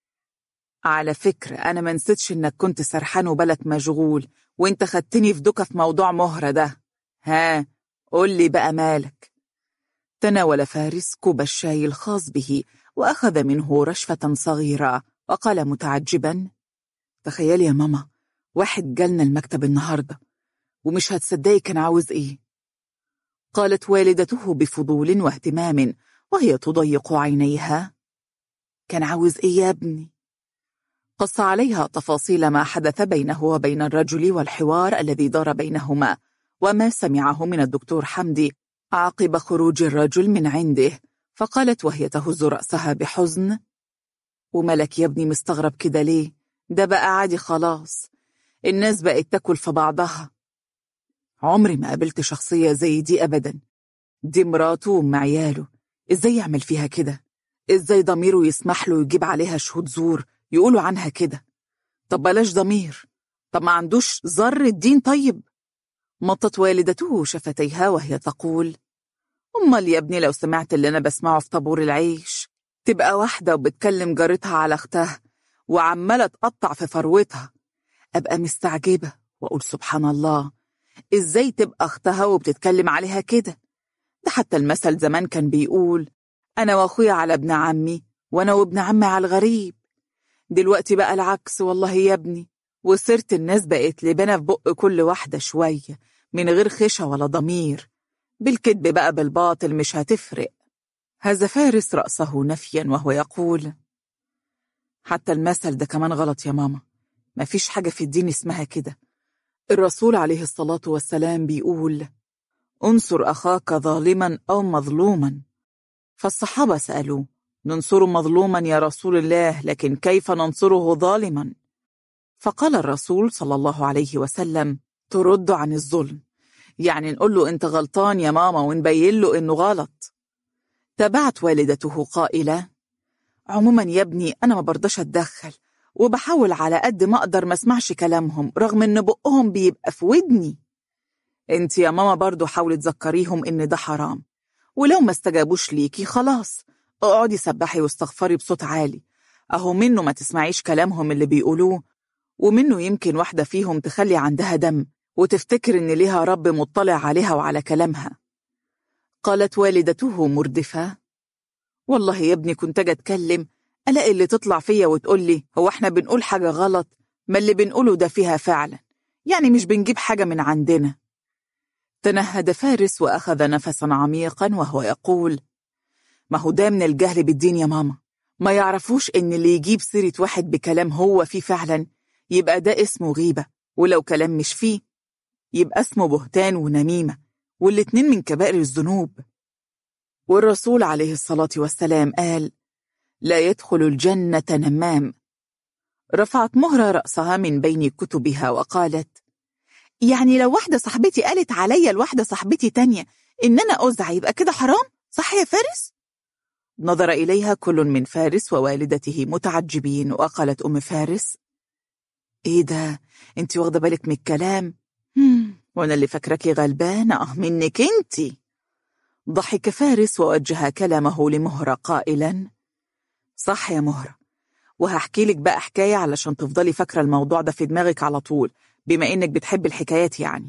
على فكرة أنا ما نسيتش إنك كنت سرحان وبالك مشغول وإنت خدتني في دوكة في موضوع مهرة ده ها قول لي بقى مالك تناول فارس كوب الشاي الخاص به وأخذ منه رشفة صغيرة وقال متعجبا تخيلي يا ماما واحد جالنا المكتب النهاردة ومش هتصدقي كان عاوز إيه قالت والدته بفضول واهتمام وهي تضيق عينيها كان عاوز إيه يا ابني قص عليها تفاصيل ما حدث بينه وبين الرجل والحوار الذي دار بينهما وما سمعه من الدكتور حمدي عقب خروج الرجل من عنده فقالت وهي تهز رأسها بحزن وملك يا ابني مستغرب كده ليه ده بقى عادي خلاص الناس بقت تاكل في بعضها عمري ما قابلت شخصية زي دي أبدا دي مراته وام عياله ازاي يعمل فيها كده ازاي ضميره يسمح له يجيب عليها شهود زور يقولوا عنها كده طب بلاش ضمير طب ما عندوش ذر الدين طيب مطت والدته شفتيها وهي تقول أمال يا ابني لو سمعت اللي أنا بسمعه في طابور العيش تبقى واحدة وبتكلم جارتها على أختها وعمالة تقطع في فروتها أبقى مستعجبة وأقول سبحان الله إزاي تبقى أختها وبتتكلم عليها كده ده حتى المثل زمان كان بيقول أنا وأخويا على ابن عمي وأنا وابن عمي على الغريب دلوقتي بقى العكس والله يا ابني وسيرة الناس بقت لبنة في بق كل واحدة شوية من غير خشة ولا ضمير بالكذب بقى بالباطل مش هتفرق هذا فارس رأسه نفيا وهو يقول حتى المثل ده كمان غلط يا ماما مفيش حاجة في الدين اسمها كده الرسول عليه الصلاة والسلام بيقول انصر أخاك ظالما أو مظلوما فالصحابة سألوا ننصر مظلوما يا رسول الله لكن كيف ننصره ظالما فقال الرسول صلى الله عليه وسلم ترد عن الظلم يعني نقول له انت غلطان يا ماما ونبين له انه غلط تابعت والدته قائلة عموما يا ابني انا ما برضاش اتدخل وبحاول على قد ما اقدر ما اسمعش كلامهم رغم ان بقهم بيبقى في ودني انت يا ماما برضو حاولي تذكريهم ان ده حرام ولو ما استجابوش ليكي خلاص اقعدي سبحي واستغفري بصوت عالي اهو منه ما تسمعيش كلامهم اللي بيقولوه ومنه يمكن واحدة فيهم تخلي عندها دم وتفتكر إن ليها رب مطلع عليها وعلى كلامها قالت والدته مردفة والله يا ابني كنت أجي أتكلم ألاقي اللي تطلع فيا وتقول لي هو احنا بنقول حاجة غلط ما اللي بنقوله ده فيها فعلا يعني مش بنجيب حاجة من عندنا تنهد فارس وأخذ نفسا عميقا وهو يقول ما هو ده من الجهل بالدين يا ماما ما يعرفوش إن اللي يجيب سيرة واحد بكلام هو فيه فعلا يبقى ده اسمه غيبة ولو كلام مش فيه يبقى اسمه بهتان ونميمة والاتنين من كبائر الذنوب والرسول عليه الصلاة والسلام قال لا يدخل الجنة نمام رفعت مهرة رأسها من بين كتبها وقالت يعني لو واحدة صاحبتي قالت عليا لواحدة صاحبتي تانية إن أنا أزع يبقى كده حرام صح يا فارس؟ نظر إليها كل من فارس ووالدته متعجبين وقالت أم فارس إيه ده؟ أنت واخدة بالك من الكلام؟ وأنا اللي فاكراكي غلبانة أه منك أنت ضحك فارس ووجه كلامه لمهرة قائلا صح يا مهرة وهحكي لك بقى حكاية علشان تفضلي فاكرة الموضوع ده في دماغك على طول بما إنك بتحب الحكايات يعني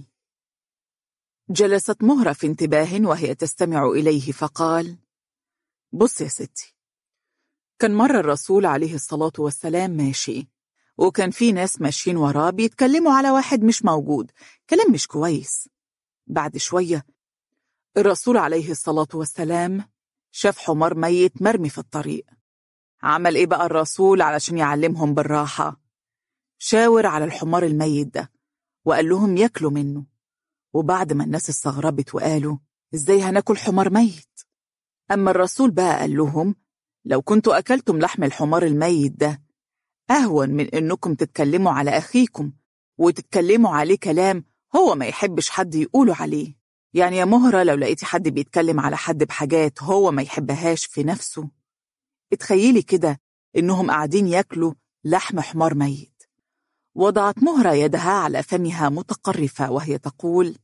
جلست مهرة في انتباه وهي تستمع إليه فقال بص يا ستي كان مرة الرسول عليه الصلاة والسلام ماشي وكان في ناس ماشيين وراه بيتكلموا على واحد مش موجود كلام مش كويس بعد شوية الرسول عليه الصلاة والسلام شاف حمار ميت مرمي في الطريق عمل ايه بقى الرسول علشان يعلمهم بالراحة شاور على الحمار الميت ده وقال لهم ياكلوا منه وبعد ما الناس استغربت وقالوا ازاي هناكل حمار ميت أما الرسول بقى قال لهم لو كنتوا أكلتم لحم الحمار الميت ده أهون من إنكم تتكلموا على أخيكم وتتكلموا عليه كلام هو ما يحبش حد يقوله عليه يعني يا مهرة لو لقيتي حد بيتكلم على حد بحاجات هو ما يحبهاش في نفسه اتخيلي كده إنهم قاعدين ياكلوا لحم حمار ميت وضعت مهرة يدها على فمها متقرفة وهي تقول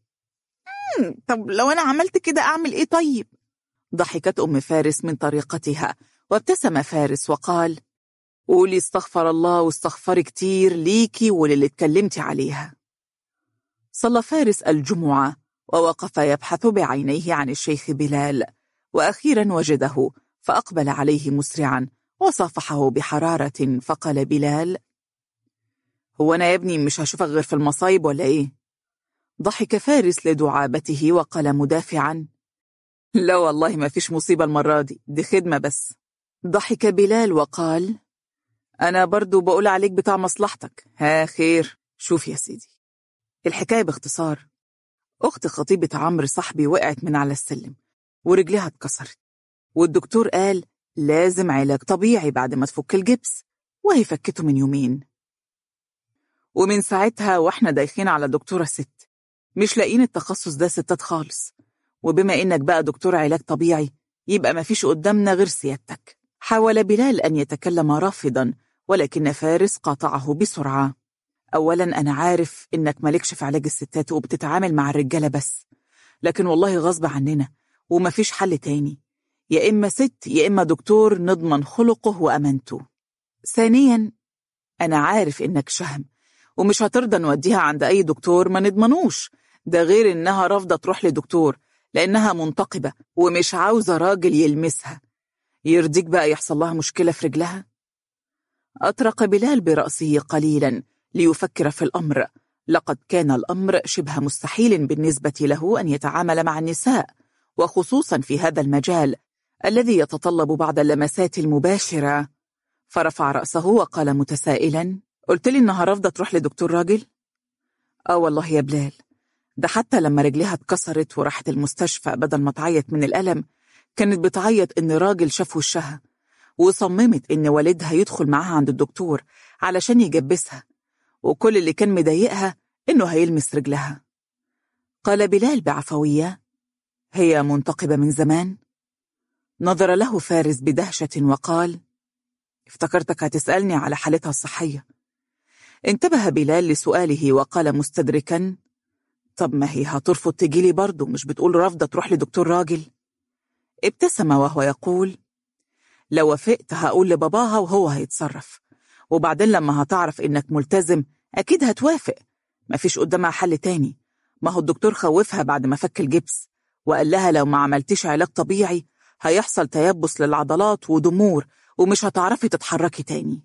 طب لو أنا عملت كده أعمل إيه طيب؟ ضحكت أم فارس من طريقتها وابتسم فارس وقال قولي استغفر الله واستغفري كتير ليكي وللي اتكلمتي عليها صلى فارس الجمعة ووقف يبحث بعينيه عن الشيخ بلال وأخيرا وجده فأقبل عليه مسرعا وصافحه بحرارة فقال بلال هو أنا يا ابني مش هشوفك غير في المصايب ولا إيه؟ ضحك فارس لدعابته وقال مدافعا لا والله ما فيش مصيبة المرة دي دي خدمة بس ضحك بلال وقال أنا برضو بقول عليك بتاع مصلحتك ها خير شوف يا سيدي الحكاية باختصار أخت خطيبة عمرو صاحبي وقعت من على السلم ورجلها اتكسرت والدكتور قال لازم علاج طبيعي بعد ما تفك الجبس وهي فكته من يومين ومن ساعتها واحنا دايخين على دكتورة ست مش لاقيين التخصص ده ستات خالص وبما إنك بقى دكتور علاج طبيعي يبقى مفيش قدامنا غير سيادتك حاول بلال أن يتكلم رافضا ولكن فارس قاطعه بسرعة أولا أنا عارف إنك مالكش في علاج الستات وبتتعامل مع الرجالة بس لكن والله غصب عننا ومفيش حل تاني يا إما ست يا إما دكتور نضمن خلقه وأمانته ثانيا أنا عارف إنك شهم ومش هترضى نوديها عند أي دكتور ما نضمنوش ده غير إنها رافضة تروح لدكتور لأنها منتقبة ومش عاوزة راجل يلمسها يرضيك بقى يحصل لها مشكلة في رجلها؟ أطرق بلال برأسه قليلا ليفكر في الأمر لقد كان الأمر شبه مستحيل بالنسبة له أن يتعامل مع النساء وخصوصا في هذا المجال الذي يتطلب بعض اللمسات المباشرة فرفع رأسه وقال متسائلا قلت لي إنها رافضة تروح لدكتور راجل؟ آه والله يا بلال ده حتى لما رجلها اتكسرت وراحت المستشفى بدل ما تعيط من الألم كانت بتعيط إن راجل شاف وشها وصممت إن والدها يدخل معاها عند الدكتور علشان يجبسها وكل اللي كان مضايقها إنه هيلمس رجلها قال بلال بعفوية هي منتقبة من زمان نظر له فارس بدهشة وقال افتكرتك هتسألني على حالتها الصحية انتبه بلال لسؤاله وقال مستدركا طب ما هي هترفض تجيلي برضه مش بتقول رافضة تروح لدكتور راجل ابتسم وهو يقول لو وافقت هقول لباباها وهو هيتصرف وبعدين لما هتعرف إنك ملتزم أكيد هتوافق مفيش قدامها حل تاني ما هو الدكتور خوفها بعد ما فك الجبس وقال لها لو ما عملتيش علاج طبيعي هيحصل تيبس للعضلات وضمور ومش هتعرفي تتحركي تاني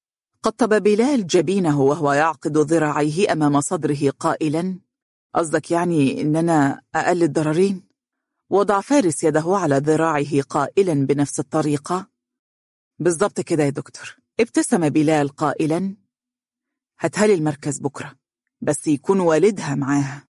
قطب بلال جبينه وهو يعقد ذراعيه أمام صدره قائلا قصدك يعني إن أنا أقل الضررين؟ وضع فارس يده على ذراعه قائلا بنفس الطريقة بالضبط كده يا دكتور ابتسم بلال قائلا هاتها لي المركز بكرة بس يكون والدها معاها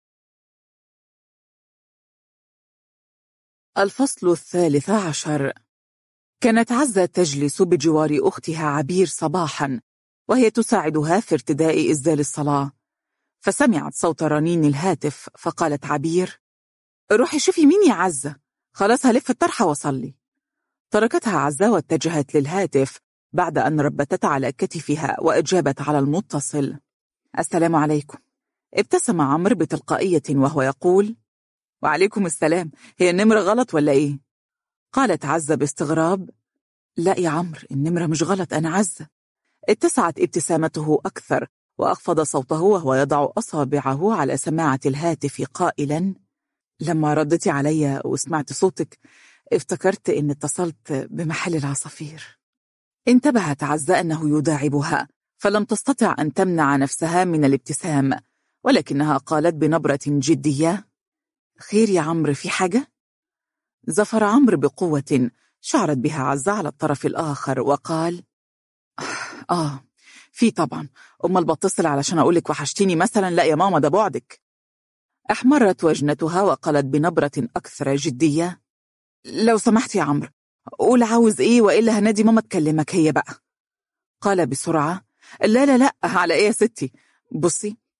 الفصل الثالث عشر كانت عزة تجلس بجوار أختها عبير صباحا وهي تساعدها في ارتداء إزدال الصلاة فسمعت صوت رنين الهاتف فقالت عبير روحي شوفي مين يا عزة خلاص هلف الطرحة وصلي تركتها عزة واتجهت للهاتف بعد أن ربتت على كتفها وأجابت على المتصل السلام عليكم ابتسم عمرو بتلقائية وهو يقول وعليكم السلام هي النمرة غلط ولا إيه؟ قالت عزة باستغراب لا يا عمرو النمرة مش غلط أنا عزة اتسعت ابتسامته أكثر وأخفض صوته وهو يضع أصابعه على سماعة الهاتف قائلا لما ردتي علي وسمعت صوتك افتكرت إن اتصلت بمحل العصافير انتبهت عزة أنه يداعبها فلم تستطع أن تمنع نفسها من الابتسام ولكنها قالت بنبرة جدية خير يا عمرو في حاجة؟ زفر عمرو بقوة شعرت بها عزة على الطرف الآخر وقال آه في طبعا أمال بتصل علشان أقولك وحشتيني مثلا لا يا ماما ده بعدك احمرت وجنتها وقالت بنبرة أكثر جدية لو سمحت يا عمرو قول عاوز إيه وإلا هنادي ماما تكلمك هي بقى قال بسرعة لا لا لا على إيه يا ستي بصي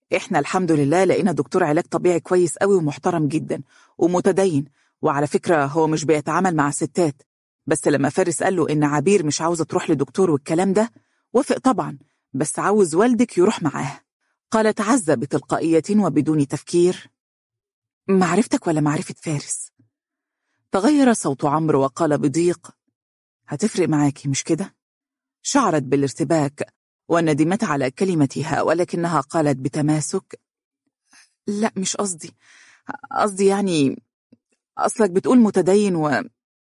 إحنا الحمد لله لقينا دكتور علاج طبيعي كويس قوي ومحترم جدا ومتدين وعلى فكرة هو مش بيتعامل مع ستات بس لما فارس قال له إن عبير مش عاوزة تروح لدكتور والكلام ده وافق طبعا بس عاوز والدك يروح معاه قالت عزة بتلقائية وبدون تفكير معرفتك ولا معرفة فارس تغير صوت عمرو وقال بضيق هتفرق معاكي مش كده؟ شعرت بالارتباك وندمت على كلمتها ولكنها قالت بتماسك لا مش قصدي قصدي يعني أصلك بتقول متدين و...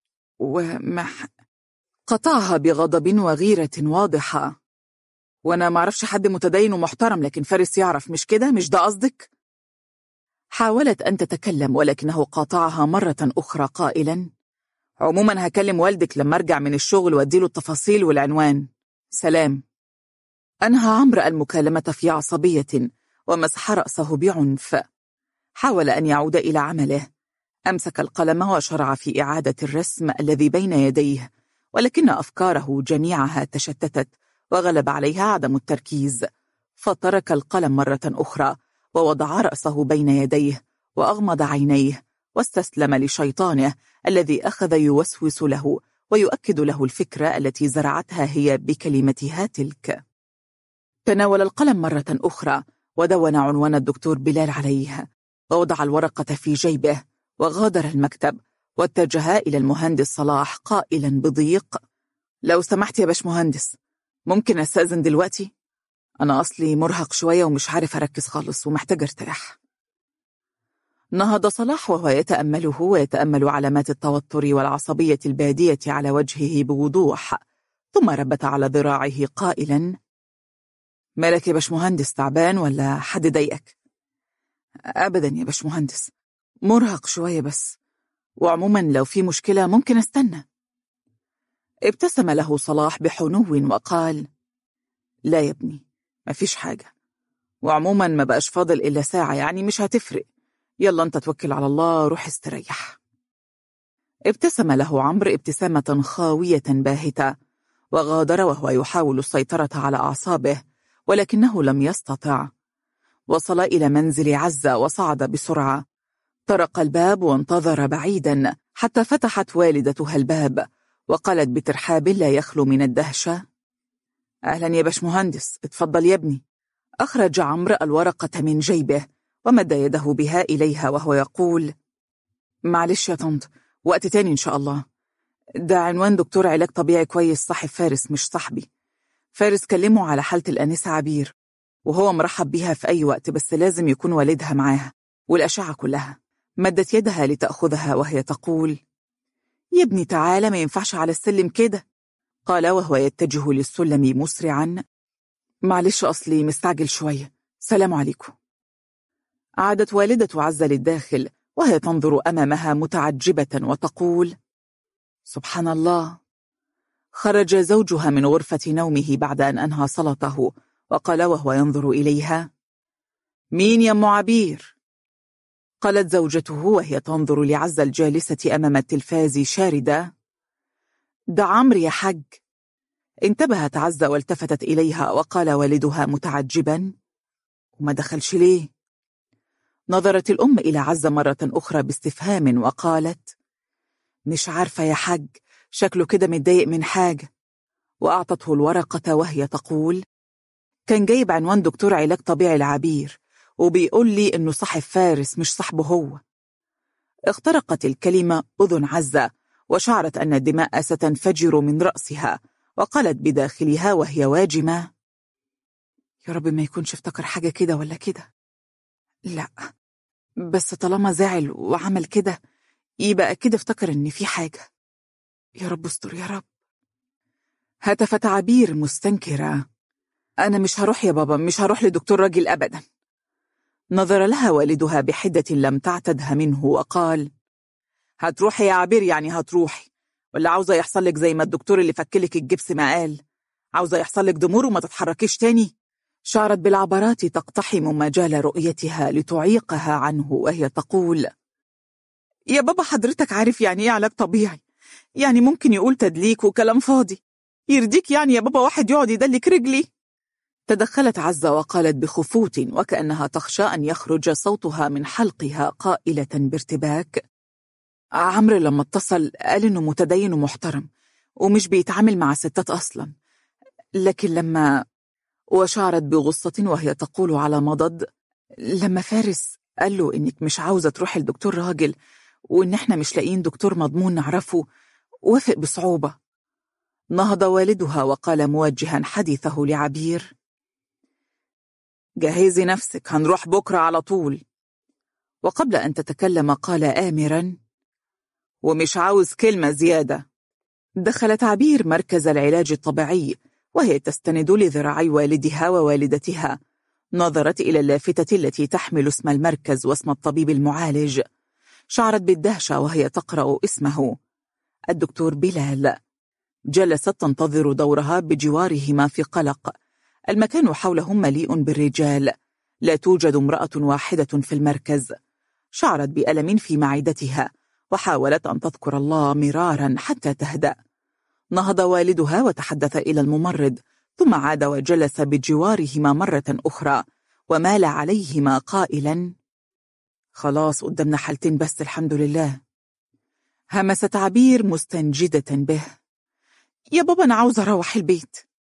ومح قطعها بغضب وغيرة واضحة وأنا معرفش حد متدين ومحترم لكن فارس يعرف مش كده مش ده قصدك؟ حاولت أن تتكلم ولكنه قاطعها مرة أخرى قائلا عموما هكلم والدك لما أرجع من الشغل وأديله التفاصيل والعنوان سلام أنهى عمرو المكالمة في عصبية ومسح رأسه بعنف حاول أن يعود إلى عمله أمسك القلم وشرع في إعادة الرسم الذي بين يديه ولكن أفكاره جميعها تشتتت وغلب عليها عدم التركيز فترك القلم مرة أخرى ووضع رأسه بين يديه وأغمض عينيه واستسلم لشيطانه الذي أخذ يوسوس له ويؤكد له الفكرة التي زرعتها هي بكلمتها تلك تناول القلم مرة أخرى ودون عنوان الدكتور بلال عليه ووضع الورقة في جيبه وغادر المكتب واتجه إلى المهندس صلاح قائلا بضيق لو سمحت يا باش مهندس ممكن أستأذن دلوقتي؟ أنا أصلي مرهق شوية ومش عارف أركز خالص ومحتاج ارتاح نهض صلاح وهو يتأمله ويتأمل علامات التوتر والعصبية البادية على وجهه بوضوح ثم ربت على ذراعه قائلا مالك يا باشمهندس تعبان ولا حد ضايقك؟ أبدا يا باشمهندس مرهق شوية بس وعموما لو في مشكلة ممكن استنى ابتسم له صلاح بحنو وقال لا يا ابني مفيش حاجة وعموما ما بقاش فاضل إلا ساعة يعني مش هتفرق يلا انت توكل على الله روح استريح ابتسم له عمرو ابتسامة خاوية باهتة وغادر وهو يحاول السيطرة على أعصابه ولكنه لم يستطع وصل إلى منزل عزة وصعد بسرعة طرق الباب وانتظر بعيدا حتى فتحت والدتها الباب وقالت بترحاب لا يخلو من الدهشة أهلا يا باشمهندس اتفضل يا ابني أخرج عمرو الورقة من جيبه ومد يده بها إليها وهو يقول معلش يا طنط وقت تاني إن شاء الله ده عنوان دكتور علاج طبيعي كويس صاحب فارس مش صاحبي فارس كلمه على حالة الأنسة عبير وهو مرحب بيها في أي وقت بس لازم يكون والدها معاها والأشعة كلها مدت يدها لتأخذها وهي تقول يا ابني تعالى ما ينفعش على السلم كده قال وهو يتجه للسلم مسرعا معلش أصلي مستعجل شوية سلام عليكم عادت والدة عزة للداخل وهي تنظر أمامها متعجبة وتقول سبحان الله خرج زوجها من غرفة نومه بعد أن أنهى صلته وقال وهو ينظر إليها مين يا أم عبير؟ قالت زوجته وهي تنظر لعزة الجالسة أمام التلفاز شاردة ده عمرو يا حج انتبهت عزة والتفتت إليها وقال والدها متعجبا وما دخلش ليه نظرت الأم إلى عزة مرة أخرى باستفهام وقالت مش عارفة يا حج شكله كده متضايق من حاجة وأعطته الورقة وهي تقول كان جايب عنوان دكتور علاج طبيعي العبير وبيقول لي إنه صاحب فارس مش صاحبه هو اخترقت الكلمة أذن عزة وشعرت أن الدماء ستنفجر من رأسها وقالت بداخلها وهي واجمة يا رب ما يكونش افتكر حاجة كده ولا كده لا بس طالما زعل وعمل كده يبقى أكيد افتكر إن في حاجة يا رب استر يا رب هتفت عبير مستنكرة أنا مش هروح يا بابا مش هروح لدكتور راجل أبدا نظر لها والدها بحدة لم تعتدها منه وقال هتروحي يا عبير يعني هتروحي ولا عاوزة يحصل لك زي ما الدكتور اللي فكلك الجبس ما قال عاوزة يحصل لك ضمور وما تتحركيش تاني شعرت بالعبرات تقتحم مجال رؤيتها لتعيقها عنه وهي تقول يا بابا حضرتك عارف يعني ايه علاج طبيعي يعني ممكن يقول تدليك وكلام فاضي يرضيك يعني يا بابا واحد يقعد يدلك رجلي تدخلت عزة وقالت بخفوت وكأنها تخشى أن يخرج صوتها من حلقها قائلة بارتباك عمرو لما اتصل قال إنه متدين ومحترم ومش بيتعامل مع ستات أصلا لكن لما وشعرت بغصة وهي تقول على مضض لما فارس قال له إنك مش عاوزة تروحي لدكتور راجل وإن إحنا مش لاقيين دكتور مضمون نعرفه وافق بصعوبة نهض والدها وقال موجها حديثه لعبير جهزي نفسك هنروح بكرة على طول وقبل أن تتكلم قال آمرا ومش عاوز كلمة زيادة دخلت عبير مركز العلاج الطبيعي وهي تستند لذراعي والدها ووالدتها نظرت إلى اللافتة التي تحمل اسم المركز واسم الطبيب المعالج شعرت بالدهشة وهي تقرأ اسمه الدكتور بلال جلست تنتظر دورها بجوارهما في قلق المكان حولهم مليء بالرجال لا توجد امرأة واحدة في المركز شعرت بألم في معدتها وحاولت أن تذكر الله مرارا حتى تهدأ نهض والدها وتحدث إلى الممرض ثم عاد وجلس بجوارهما مرة أخرى ومال عليهما قائلا خلاص قدامنا حالتين بس الحمد لله همست عبير مستنجدة به يا بابا أنا عاوز أروح البيت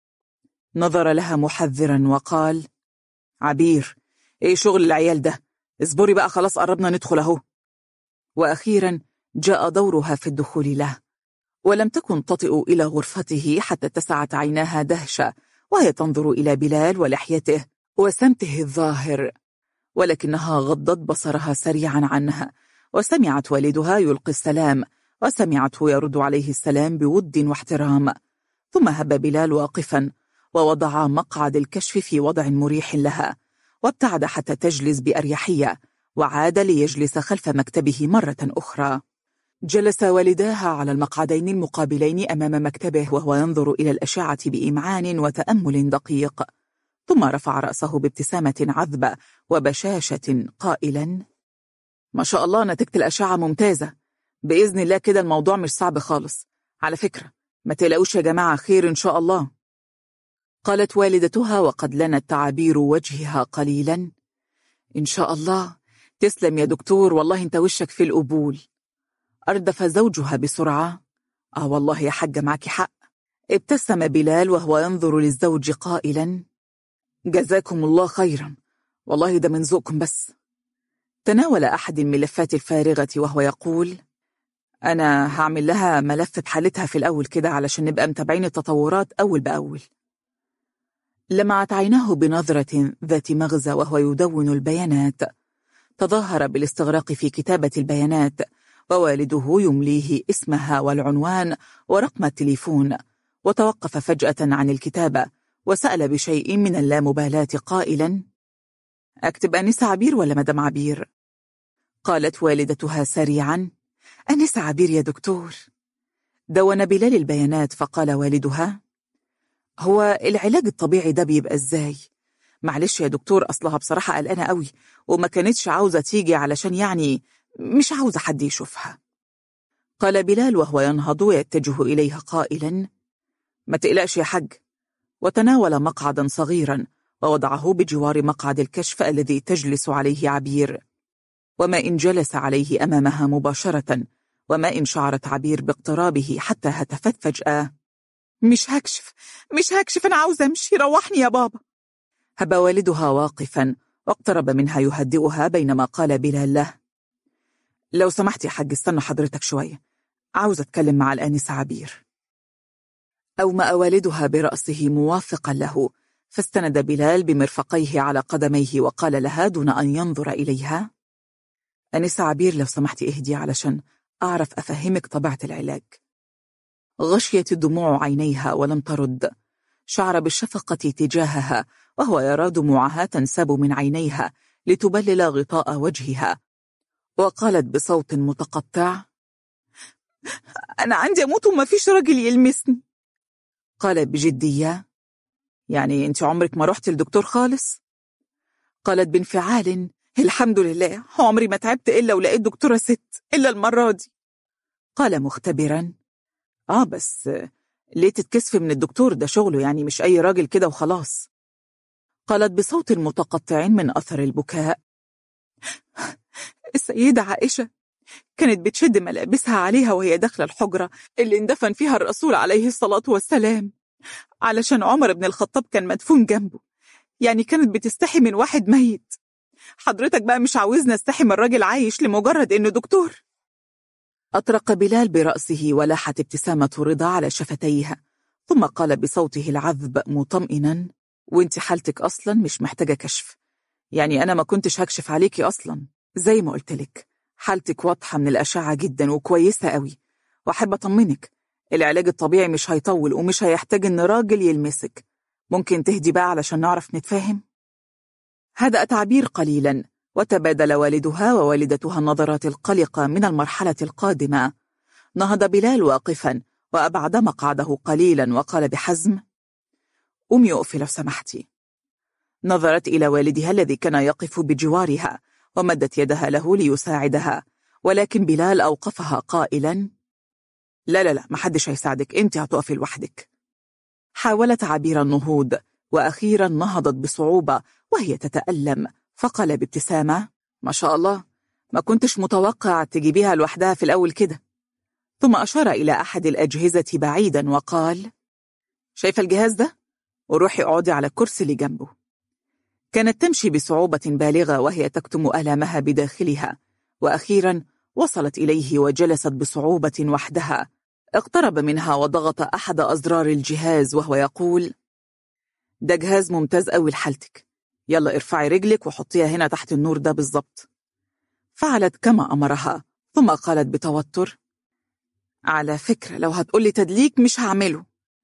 نظر لها محذرا وقال عبير ايه شغل العيال ده اصبري بقى خلاص قربنا ندخل اهو وأخيرا جاء دورها في الدخول له ولم تكن تطئ إلى غرفته حتى تسعت عيناها دهشة وهي تنظر إلى بلال ولحيته وسمته الظاهر ولكنها غضت بصرها سريعا عنها وسمعت والدها يلقي السلام وسمعته يرد عليه السلام بود واحترام ثم هب بلال واقفا ووضع مقعد الكشف في وضع مريح لها وابتعد حتى تجلس بأريحية وعاد ليجلس خلف مكتبه مرة أخرى جلس والداها على المقعدين المقابلين أمام مكتبه وهو ينظر إلى الأشعة بإمعان وتأمل دقيق ثم رفع رأسه بابتسامة عذبة وبشاشة قائلا ما شاء الله نتيجة الأشعة ممتازة بإذن الله كده الموضوع مش صعب خالص على فكرة ما تلاقوش يا جماعة خير إن شاء الله قالت والدتها وقد لنت تعابير وجهها قليلا إن شاء الله تسلم يا دكتور والله انت وشك في القبول أردف زوجها بسرعة آه والله يا حاجة معك حق ابتسم بلال وهو ينظر للزوج قائلا جزاكم الله خيرا والله ده من ذوقكم بس تناول أحد الملفات الفارغة وهو يقول أنا هعمل لها ملف بحالتها في الأول كده علشان نبقى متابعين التطورات أول بأول لمعت عيناه بنظرة ذات مغزى وهو يدون البيانات تظاهر بالاستغراق في كتابة البيانات ووالده يمليه اسمها والعنوان ورقم التليفون وتوقف فجأة عن الكتابة وسأل بشيء من اللامبالاة قائلا أكتب أنسة عبير ولا مدام عبير؟ قالت والدتها سريعا أنسة عبير يا دكتور دون بلال البيانات فقال والدها هو العلاج الطبيعي ده بيبقى ازاي؟ معلش يا دكتور أصلها بصراحة قلقانة قوي وما كانتش عاوزة تيجي علشان يعني مش عاوزة حد يشوفها قال بلال وهو ينهض ويتجه إليها قائلا ما تقلقش يا حج وتناول مقعدا صغيرا ووضعه بجوار مقعد الكشف الذي تجلس عليه عبير وما إن جلس عليه أمامها مباشرة وما إن شعرت عبير باقترابه حتى هتفت فجأة مش هكشف مش هكشف أنا عاوز أمشي روحني يا بابا هب والدها واقفا واقترب منها يهدئها بينما قال بلال له لو سمحت يا حاج استنى حضرتك شوية عاوز أتكلم مع الآنسة عبير أومأ والدها برأسه موافقا له فاستند بلال بمرفقيه على قدميه وقال لها دون أن ينظر إليها أنسة عبير لو سمحتي اهدي علشان أعرف أفهمك طبيعة العلاج غشيت الدموع عينيها ولم ترد شعر بالشفقة تجاهها وهو يرى دموعها تنساب من عينيها لتبلل غطاء وجهها وقالت بصوت متقطع أنا عندي أموت وما فيش راجل يلمسني قال بجدية يعني أنت عمرك ما رحت لدكتور خالص؟ قالت بانفعال الحمد لله عمري ما تعبت إلا ولقيت دكتورة ست إلا المرة دي قال مختبرا آه بس ليه تتكسفي من الدكتور ده شغله يعني مش أي راجل كده وخلاص قالت بصوت متقطع من أثر البكاء السيدة عائشة كانت بتشد ملابسها عليها وهي داخلة الحجرة اللي اندفن فيها الرسول عليه الصلاة والسلام علشان عمر بن الخطاب كان مدفون جنبه يعني كانت بتستحي من واحد ميت حضرتك بقى مش عاوزنا استحي من راجل عايش لمجرد انه دكتور أطرق بلال برأسه ولاحت ابتسامة رضا على شفتيها ثم قال بصوته العذب مطمئنا وانت حالتك أصلا مش محتاجة كشف يعني أنا ما كنتش هكشف عليكي أصلا زي ما قلت لك حالتك واضحة من الأشعة جدا وكويسة قوي وأحب أطمنك العلاج الطبيعي مش هيطول ومش هيحتاج إن راجل يلمسك ممكن تهدي بقى علشان نعرف نتفاهم هدأ تعبير قليلا وتبادل والدها ووالدتها النظرات القلقة من المرحلة القادمة نهض بلال واقفا وأبعد مقعده قليلا وقال بحزم أمي أقفي لو سمحتي نظرت إلى والدها الذي كان يقف بجوارها ومدت يدها له ليساعدها ولكن بلال أوقفها قائلا لا لا لا محدش هيساعدك انت هتقفي لوحدك حاولت عبير النهوض وأخيرا نهضت بصعوبة وهي تتألم فقال بابتسامة ما شاء الله ما كنتش متوقع تجيبيها لوحدها في الأول كده ثم أشار إلى أحد الأجهزة بعيدا وقال شايف الجهاز ده؟ وروحي اقعدي على الكرسي اللي جنبه كانت تمشي بصعوبة بالغة وهي تكتم ألامها بداخلها وأخيرا وصلت إليه وجلست بصعوبة وحدها اقترب منها وضغط أحد أزرار الجهاز وهو يقول ده جهاز ممتاز قوي لحالتك يلا ارفعي رجلك وحطيها هنا تحت النور ده بالظبط فعلت كما أمرها ثم قالت بتوتر على فكرة لو هتقولي تدليك مش هعمله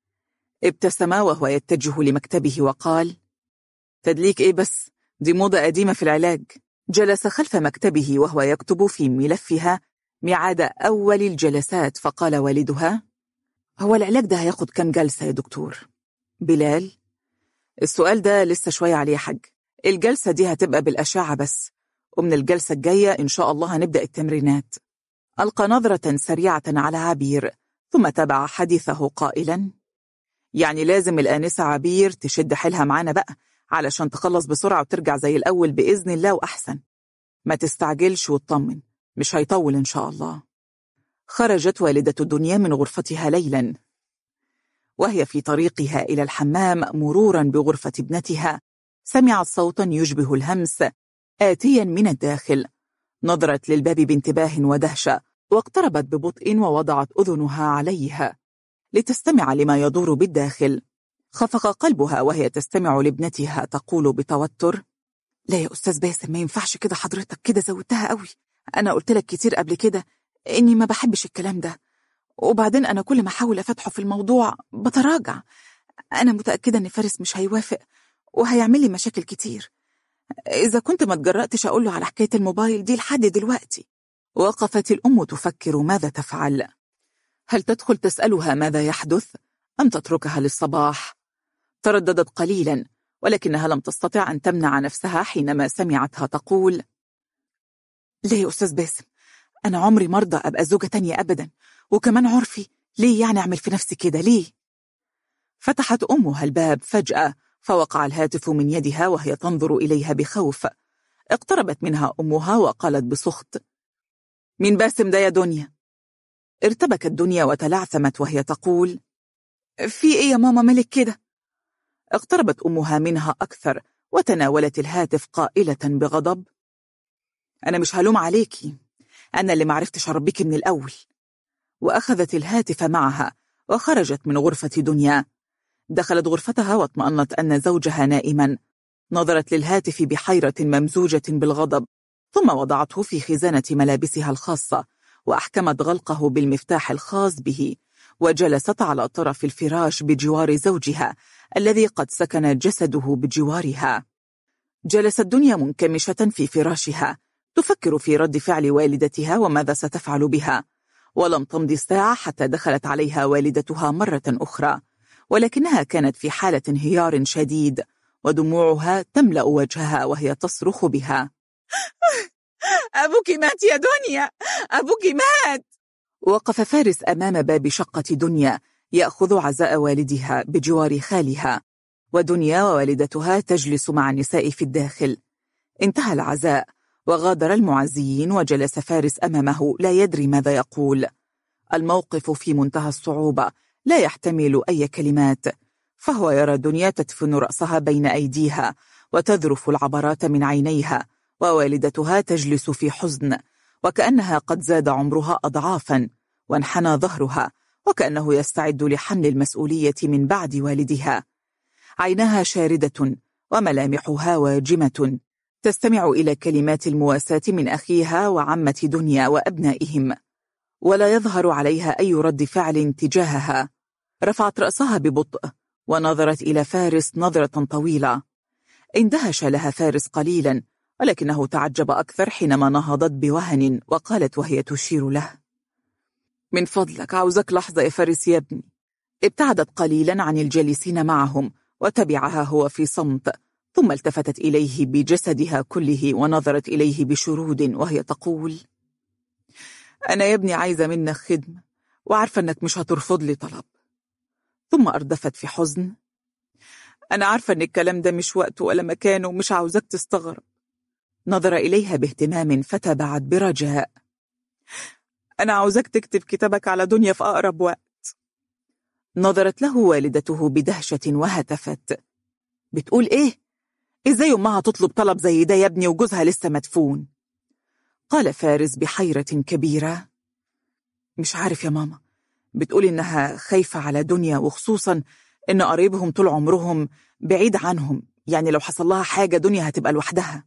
ابتسم وهو يتجه لمكتبه وقال تدليك ايه بس دي موضة قديمة في العلاج جلس خلف مكتبه وهو يكتب في ملفها ميعاد أول الجلسات فقال والدها هو العلاج ده هياخد كم جلسة يا دكتور؟ بلال السؤال ده لسه شوية عليه حاج الجلسة دي هتبقى بالأشعة بس ومن الجلسة الجاية إن شاء الله هنبدأ التمرينات ألقى نظرة سريعة على عبير ثم تبع حديثه قائلا يعني لازم الآنسة عبير تشد حيلها معانا بقى علشان تخلص بسرعة وترجع زي الأول بإذن الله وأحسن ما تستعجلش وتطمن مش هيطول إن شاء الله خرجت والدة الدنيا من غرفتها ليلا وهي في طريقها إلى الحمام مرورا بغرفة ابنتها سمعت صوتا يشبه الهمس آتيا من الداخل نظرت للباب بانتباه ودهشة واقتربت ببطء ووضعت أذنها عليها لتستمع لما يدور بالداخل خفق قلبها وهي تستمع لابنتها تقول بتوتر لا يا أستاذ باسم ما ينفعش كده حضرتك كده زودتها قوي أنا قلت لك كتير قبل كده إني ما بحبش الكلام ده وبعدين أنا كل ما أحاول أفتحه في الموضوع بتراجع أنا متأكدة إن فارس مش هيوافق وهيعمل لي مشاكل كتير إذا كنت ما تجرأتش أقول له على حكاية الموبايل دي لحد دلوقتي وقفت الأم تفكر ماذا تفعل هل تدخل تسألها ماذا يحدث أم تتركها للصباح ترددت قليلا ولكنها لم تستطع أن تمنع نفسها حينما سمعتها تقول ليه يا أستاذ باسم أنا عمري مرضى أبقى زوجة تانية أبدا وكمان عرفي ليه يعني أعمل في نفسي كده ليه فتحت أمها الباب فجأة فوقع الهاتف من يدها وهي تنظر إليها بخوف اقتربت منها أمها وقالت بسخط من باسم ده يا دنيا ارتبكت دنيا وتلعثمت وهي تقول في ايه يا ماما ملك كده اقتربت أمها منها أكثر وتناولت الهاتف قائلة بغضب أنا مش هلوم عليكي أنا اللي معرفتش أربيكي من الأول وأخذت الهاتف معها وخرجت من غرفة دنيا دخلت غرفتها واطمأنت أن زوجها نائما نظرت للهاتف بحيرة ممزوجة بالغضب ثم وضعته في خزانة ملابسها الخاصة وأحكمت غلقه بالمفتاح الخاص به وجلست على طرف الفراش بجوار زوجها الذي قد سكن جسده بجوارها جلست دنيا منكمشة في فراشها تفكر في رد فعل والدتها وماذا ستفعل بها ولم تمضي الساعة حتى دخلت عليها والدتها مرة أخرى ولكنها كانت في حالة انهيار شديد ودموعها تملأ وجهها وهي تصرخ بها أبوك مات يا دنيا أبوك مات وقف فارس أمام باب شقة دنيا يأخذ عزاء والدها بجوار خالها ودنيا ووالدتها تجلس مع النساء في الداخل انتهى العزاء وغادر المعزيين وجلس فارس أمامه لا يدري ماذا يقول الموقف في منتهى الصعوبة لا يحتمل أي كلمات فهو يرى دنيا تدفن رأسها بين أيديها وتذرف العبرات من عينيها ووالدتها تجلس في حزن وكأنها قد زاد عمرها أضعافا وانحنى ظهرها وكأنه يستعد لحمل المسؤولية من بعد والدها عيناها شاردة وملامحها واجمة تستمع إلى كلمات المواساة من أخيها وعمة دنيا وأبنائهم ولا يظهر عليها أي رد فعل تجاهها رفعت رأسها ببطء ونظرت إلى فارس نظرة طويلة اندهش لها فارس قليلا ولكنه تعجب أكثر حينما نهضت بوهن وقالت وهي تشير له من فضلك عاوزك لحظة يا فارس يا ابني ابتعدت قليلا عن الجالسين معهم وتبعها هو في صمت ثم التفتت إليه بجسدها كله ونظرت إليه بشرود وهي تقول أنا يا ابني عايزة منك خدمة وعارفة أنك مش هترفض لي طلب ثم أردفت في حزن أنا عارفة أن الكلام ده مش وقته ولا مكانه ومش عاوزك تستغرب نظر إليها باهتمام فتبعت برجاء أنا عاوزك تكتب كتابك على دنيا في أقرب وقت نظرت له والدته بدهشة وهتفت بتقول إيه؟ إزاي أمها تطلب طلب زي ده يا ابني وجوزها لسه مدفون؟ قال فارس بحيرة كبيرة مش عارف يا ماما بتقول إنها خايفة على دنيا وخصوصا إن قريبهم طول عمرهم بعيد عنهم يعني لو حصل لها حاجة دنيا هتبقى لوحدها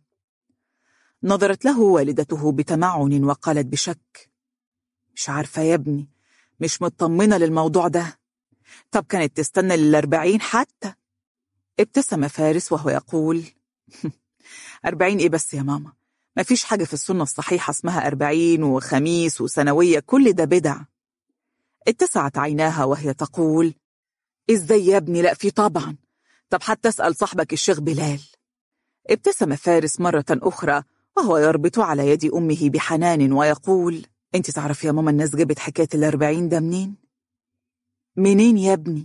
نظرت له والدته بتمعن وقالت بشك مش عارفة يا ابني مش مطمنة للموضوع ده طب كانت تستنى للأربعين حتى ابتسم فارس وهو يقول أربعين إيه بس يا ماما مفيش حاجة في السنة الصحيحة اسمها أربعين وخميس وسنوية كل ده بدع اتسعت عيناها وهي تقول إزاي يا ابني لا في طبعا طب حتى اسأل صاحبك الشيخ بلال ابتسم فارس مرة أخرى وهو يربط على يد أمه بحنان ويقول أنت تعرف يا ماما الناس جابت حكاية الأربعين ده منين؟ منين يا ابني؟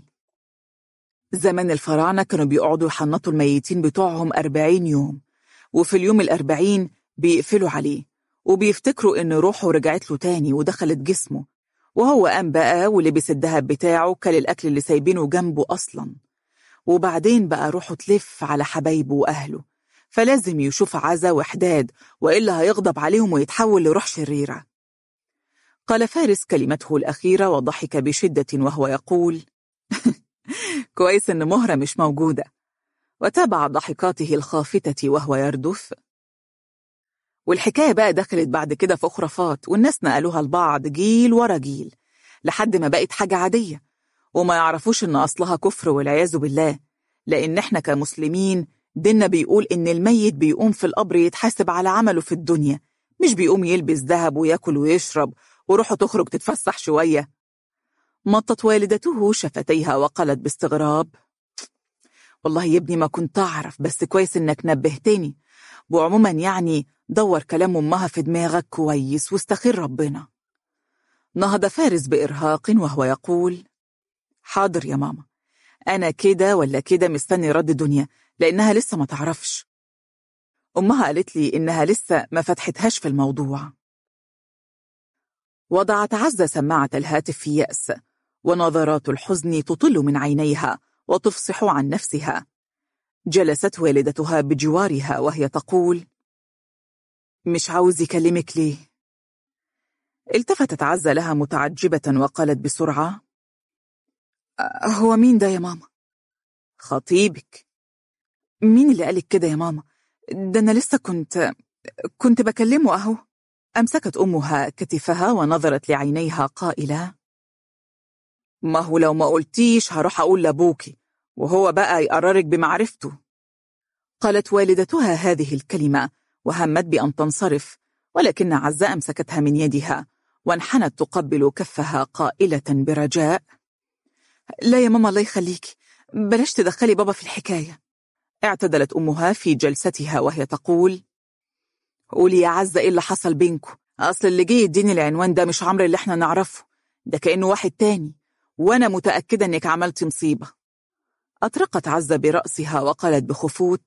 زمان الفراعنة كانوا بيقعدوا يحنطوا الميتين بتوعهم أربعين يوم وفي اليوم الأربعين بيقفلوا عليه وبيفتكروا إن روحه رجعت له تاني ودخلت جسمه وهو قام بقى ولبس الدهب بتاعه كل الأكل اللي سايبينه جنبه أصلا وبعدين بقى روحه تلف على حبايبه وأهله فلازم يشوف عزا وحداد وإلا هيغضب عليهم ويتحول لروح شريرة قال فارس كلمته الأخيرة وضحك بشدة وهو يقول كويس إن مهرة مش موجودة وتابع ضحكاته الخافتة وهو يردف والحكاية بقى دخلت بعد كده في خرافات والناس نقلوها لبعض جيل ورا جيل لحد ما بقت حاجة عادية وما يعرفوش إن أصلها كفر والعياذ بالله لأن إحنا كمسلمين ديننا بيقول إن الميت بيقوم في القبر يتحاسب على عمله في الدنيا مش بيقوم يلبس ذهب وياكل ويشرب وروحه تخرج تتفسح شوية مطت والدته شفتيها وقالت باستغراب والله يا ابني ما كنت أعرف بس كويس إنك نبهتني وعموما يعني دور كلام أمها في دماغك كويس واستخير ربنا نهض فارس بإرهاق وهو يقول حاضر يا ماما أنا كده ولا كده مستني رد دنيا لأنها لسه ما تعرفش أمها قالت لي إنها لسه ما فتحتهاش في الموضوع وضعت عزة سماعة الهاتف في يأس ونظرات الحزن تطل من عينيها وتفصح عن نفسها جلست والدتها بجوارها وهي تقول مش عاوز يكلمك ليه؟ التفتت عزة لها متعجبة وقالت بسرعة هو مين ده يا ماما؟ خطيبك مين اللي قالك كده يا ماما؟ ده أنا لسه كنت كنت بكلمه أهو أمسكت أمها كتفها ونظرت لعينيها قائلة ما هو لو ما قلتيش هروح أقول لأبوكي وهو بقى يقررك بمعرفته قالت والدتها هذه الكلمة وهمت بأن تنصرف ولكن عزة أمسكتها من يدها وانحنت تقبل كفها قائلة برجاء لا يا ماما الله يخليكي بلاش تدخلي بابا في الحكاية اعتدلت أمها في جلستها وهي تقول قولي يا عزة إيه اللي حصل بينكو أصل اللي جه يديني العنوان ده مش عمرو اللي احنا نعرفه ده كأنه واحد تاني وأنا متأكدة إنك عملتي مصيبة أطرقت عزة برأسها وقالت بخفوت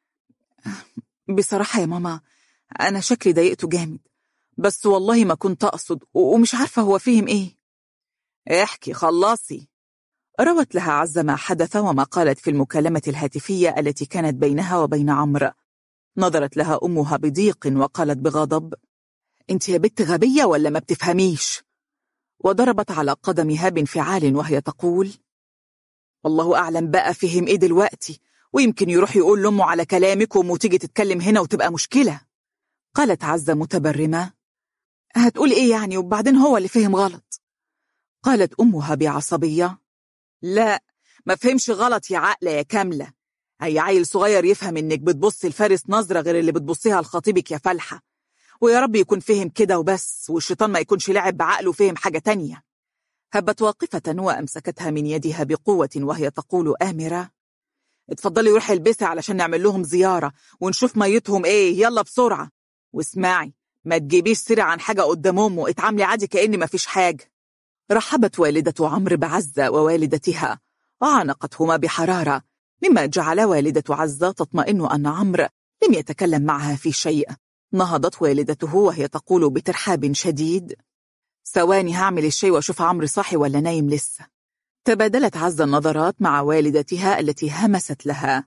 بصراحة يا ماما أنا شكلي ضايقته جامد بس والله ما كنت أقصد ومش عارفة هو فهم إيه احكي خلصي روت لها عزة ما حدث وما قالت في المكالمة الهاتفية التي كانت بينها وبين عمرو نظرت لها أمها بضيق وقالت بغضب انت يا بنت غبية ولا ما بتفهميش وضربت على قدمها بانفعال وهي تقول والله أعلم بقى فهم إيه دلوقتي ويمكن يروح يقول لأمه على كلامكم وتيجي تتكلم هنا وتبقى مشكلة قالت عزة متبرمة هتقول إيه يعني وبعدين هو اللي فهم غلط قالت أمها بعصبية لا ما فهمش غلط يا عقلة يا كاملة أي عيل صغير يفهم إنك بتبصي الفارس نظرة غير اللي بتبصيها لخطيبك يا فلحة ويا رب يكون فهم كده وبس والشيطان ما يكونش لعب بعقله وفهم حاجة تانية هبت واقفة وأمسكتها من يدها بقوة وهي تقول آمرة اتفضلي روحي البسي علشان نعمل لهم زيارة ونشوف ميتهم ايه يلا بسرعة واسمعي ما تجيبيش سيرة عن حاجة قدام أمه اتعاملي عادي كأن ما فيش حاجة رحبت والدة عمرو بعزة ووالدتها وعانقتهما بحرارة مما جعل والدة عزة تطمئن أن عمرو لم يتكلم معها في شيء نهضت والدته وهي تقول بترحاب شديد ثواني هعمل الشيء واشوف عمرو صاحي ولا نايم لسه تبادلت عزة النظرات مع والدتها التي همست لها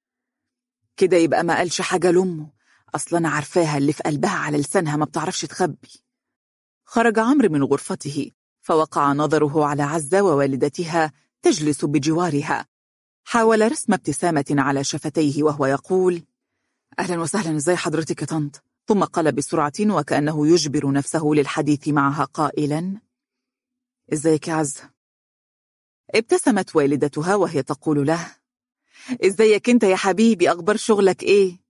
كده يبقى ما قالش حاجة لأمه أصلا عارفاها اللي في قلبها على لسانها ما بتعرفش تخبي خرج عمرو من غرفته فوقع نظره على عزة ووالدتها تجلس بجوارها حاول رسم ابتسامة على شفتيه وهو يقول أهلا وسهلا ازاي حضرتك يا طنط ثم قال بسرعة وكأنه يجبر نفسه للحديث معها قائلا ازيك يا عزة ابتسمت والدتها وهي تقول له ازيك انت يا حبيبي أخبار شغلك ايه